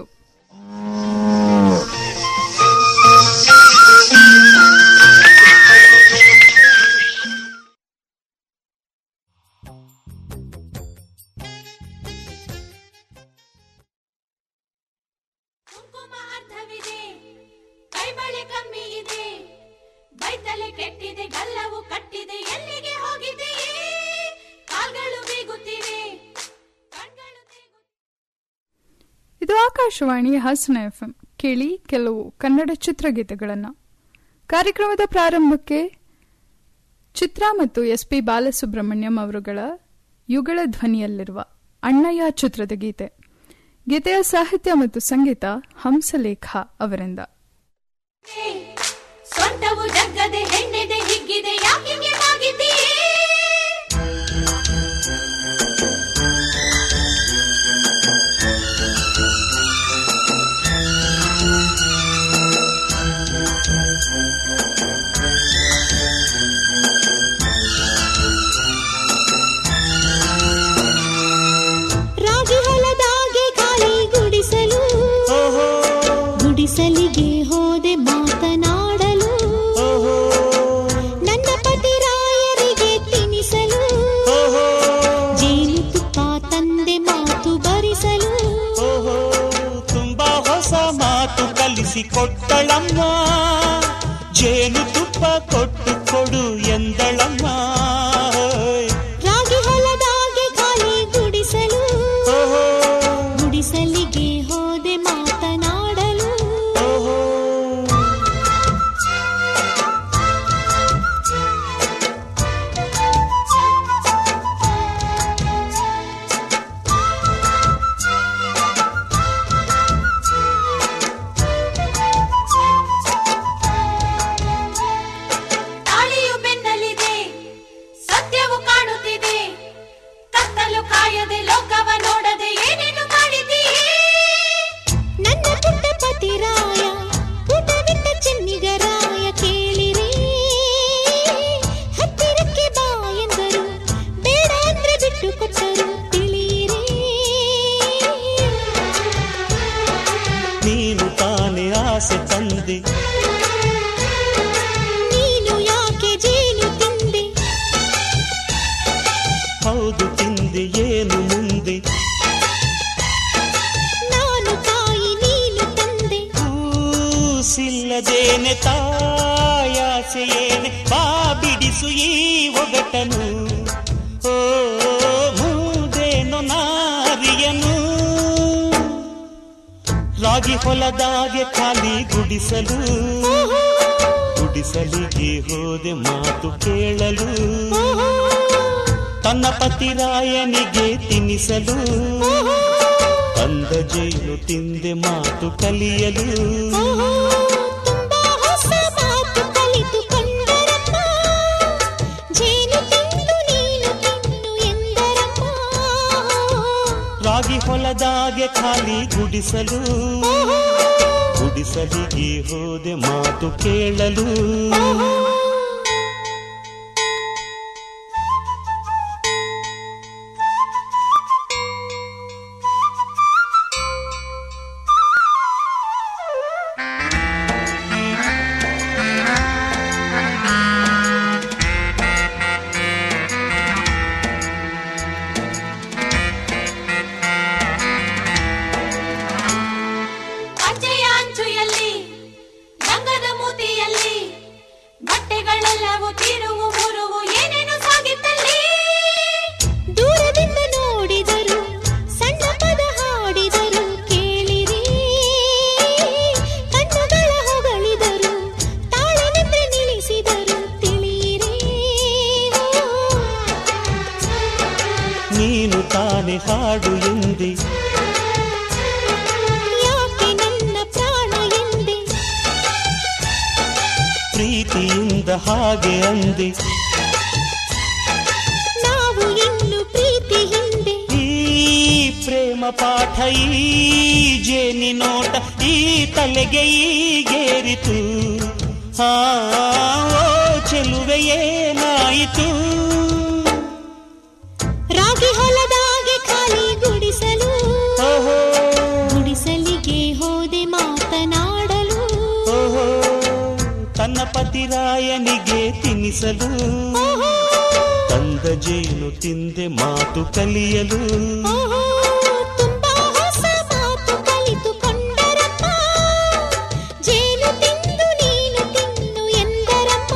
ಕೈಬಳೆ ಕಮ್ಮಿ ಇದೆ ಬೈತಲೆ ಕೆಟ್ಟಿದೆ ಗಲ್ಲವು ಕಟ್ಟಿದೆ ಎಲ್ಲಿಗೆ ಹೋಗಿದೆಯೇ ಕಾಲ್ಗಳು ಬೀಗುತ್ತಿವೆ ಇದು ಆಕಾಶವಾಣಿ ಹಾಸನ ಎಫ್ಎಂ ಕೇಳಿ ಕೆಲವು ಕನ್ನಡ ಚಿತ್ರಗೀತೆಗಳನ್ನು ಕಾರ್ಯಕ್ರಮದ ಪ್ರಾರಂಭಕ್ಕೆ ಚಿತ್ರ ಮತ್ತು ಎಸ್ ಪಿ ಬಾಲಸುಬ್ರಹ್ಮಣ್ಯಂ ಅವರುಗಳ ಯುಗಳ ಧ್ವನಿಯಲ್ಲಿರುವ ಅಣ್ಣಯ್ಯ ಚಿತ್ರದ ಗೀತೆ ಗೀತೆಯ ಸಾಹಿತ್ಯ ಮತ್ತು ಸಂಗೀತ ಹಂಸಲೇಖ ಅವರಿಂದ ಸೊಂಟವು ಜಗ್ಗದೆ ಹೆಣ್ಣೆದೆ ಹಿಗ್ಗಿದೆ ಯಾಕಿಗೆ ಆಗಿದೆಯೇ ರಾಗಿ ಹೊಲದಾಗೆ ಗಾಳಿ ಗುಡಿಸಲು ಗುಡಿಸಲಿಗೆ ಹೋದೆ ಮಾತನಾಡಲು ನನ್ನ ಪತಿ ರಾಯರಿಗೆ ತಿನಿಸಲು ಜೇನುತುಪ್ಪ ತಂದೆ ಮಾತು ಬರಿಸಲು ತುಂಬಾ ಹೊಸ ಮಾತು ಕಲಿಸಿ ಕೊಟ್ಟಳಮ್ಮ ಜೇನು ತುಪ್ಪ ಕೊಟ್ಟು ಕೊಡು ಎಂದಳಮ್ಮ ರಾಗಿ ಹೊಲದಾಗೆ ಗಾಳಿ ಗುಡಿಸಲು ಗುಡಿಸಲಿಗೆ ಹೋದೆ ಮಾತನಾಡಲು ತಾಳಿಯು ಬೆನ್ನಲಿದೆ ಸತ್ಯವು ಕಾಣುತ್ತಿದೆ ಕತ್ತಲು ಕಾಯದೆ ಲೋಕವ ನೋಡದೆ ಏನೇನು ಮಾಡಿದೀಯೇ ನನ್ನ ಪುಟ್ಟ ಪತಿ ರಾಯ ಪುಟವಿಟ್ಟ ಚೆನ್ನಿಗರಾಯ ಕೇಳಿರಿ ಹತ್ತಿರಕ್ಕೆ ಬಾ ಎಂದರು ಬೇಡ ಅಂದ್ರೆ ಬಿಟ್ಟು ಕೊಟ್ಟರು ತಿಳಿಯಿರಿ ನೀನು ತಾನೇ ಆಸೆ ತಂದೆ ನೀನು ಯಾಕೆ ಜೇನು ತಿಂದೆ ಹೌದು ತಿಂದೆ ಏನು ಮುಂದೆ ನಾನು ತಾಯಿ ನೀನು ತಂದೆ ಕೂಸಿಲ್ಲದೇನೆ ತಾಯಾಸೆಯೇನೆ ಬಾ ಬಿಡಿಸು ಈ ಒಗಟನು ಓ ಮೂದೇನು ನಾರಿಯನು ರಾಗಿ ಹೊಲದಾಗೆ ಖಾಲಿ ಗುಡಿಸಲು ಗುಡಿಸಲಿಗೆ ಹೋದೆ ಮಾತು ಕೇಳಲು ತನ್ನ ಪತಿರಾಯನಿಗೆ ತಿನ್ನಿಸಲು ಅಂದ ಜೇನು ತಿಂದೆ ಮಾತು ಕಲಿಯಲು ತುಂಬಾ ಹೊಸ ಮಾತು ಕಲಿತುಕೊಂಡರಮ್ಮ ಜೇನು ತಿಂದು ನೀನು ತಿನ್ನು ಎಂದರಮ್ಮ ರಾಗಿ ಹೊಲದಾಗೆ ಖಾಲಿ ಗುಡಿಸಲು ಗುಡಿಸಲಿಗೆ ಹೋದೆ ಮಾತು ಕೇಳಲು ಅಂಚೆಯ ಅಂಚುಯಲ್ಲಿ ರಂಗದ ಮೂತಿಯಲ್ಲಿ ಬಟ್ಟೆಗಳೆಲ್ಲವೂ ತಿರುವು ಮುರುವು ಏನೇನು ಸಾಗಿತ್ತಲ್ಲಿ ದೂರದಿಂದ ನೋಡಿದರು ಸಣ್ಣ ಪದ ಹಾಡಿದರು ಕೇಳಿರಿ ಕಣ್ಣುಗಳ ಹೊಗಳಿದರು ತಾಳನಿಂದ ನಿಲ್ಲಿಸಿದರು ತಿಳಿಯಿರಿ ನೀನು ತಾನೆ ಹಾಡು ಎಂದೆ ಯಾಕೆ ನನ್ನ ಪ್ರಾಣ ಎಂದೆ ಪ್ರೀತಿಯಿಂದ ಹಾಗೆ ಅಂದೆ ನಾವು ಇನ್ನು ಪ್ರೀತಿ ಹಿಂದೆ ಈ ಪ್ರೇಮ ಪಾಠ ಈ ಜೇನಿ ನೋಟ ಈ ತಲೆಗೆ ಈಗೇರಿತು ಆ ಓ ಚೆಲುವೆ ಏನಾಯಿತು ರಾಗಿ ಹೊಲದಾಗೆ ಖಾಲಿ ಗುಡಿಸಲು ಗುಡಿಸಲಿಗೆ ಹೋದೆ ಮಾತನಾಡಲು ಓಹೋ ತನ್ನ ಪತಿರಾಯನಿಗೆ ತಿನ್ನಿಸಲು ತಂದ ಜೇನು ತಿಂದೆ ಮಾತು ಕಲಿಯಲು ತುಂಬಾ ಹೊಸ ಮಾತು ಕಲಿತುಕೊಂಡರಪ್ಪ ಜೇನು ತಿಂದು ನೀನು ತಿನ್ನು ಎಂದರಪ್ಪ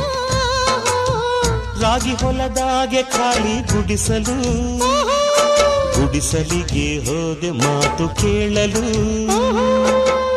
ರಾಗಿ ಹೊಲದಾಗೆ ಖಾಲಿ ಗುಡಿಸಲು ಗುಡಿಸಲಿಗೆ ಹೋದೆ ಮಾತು ಕೇಳಲು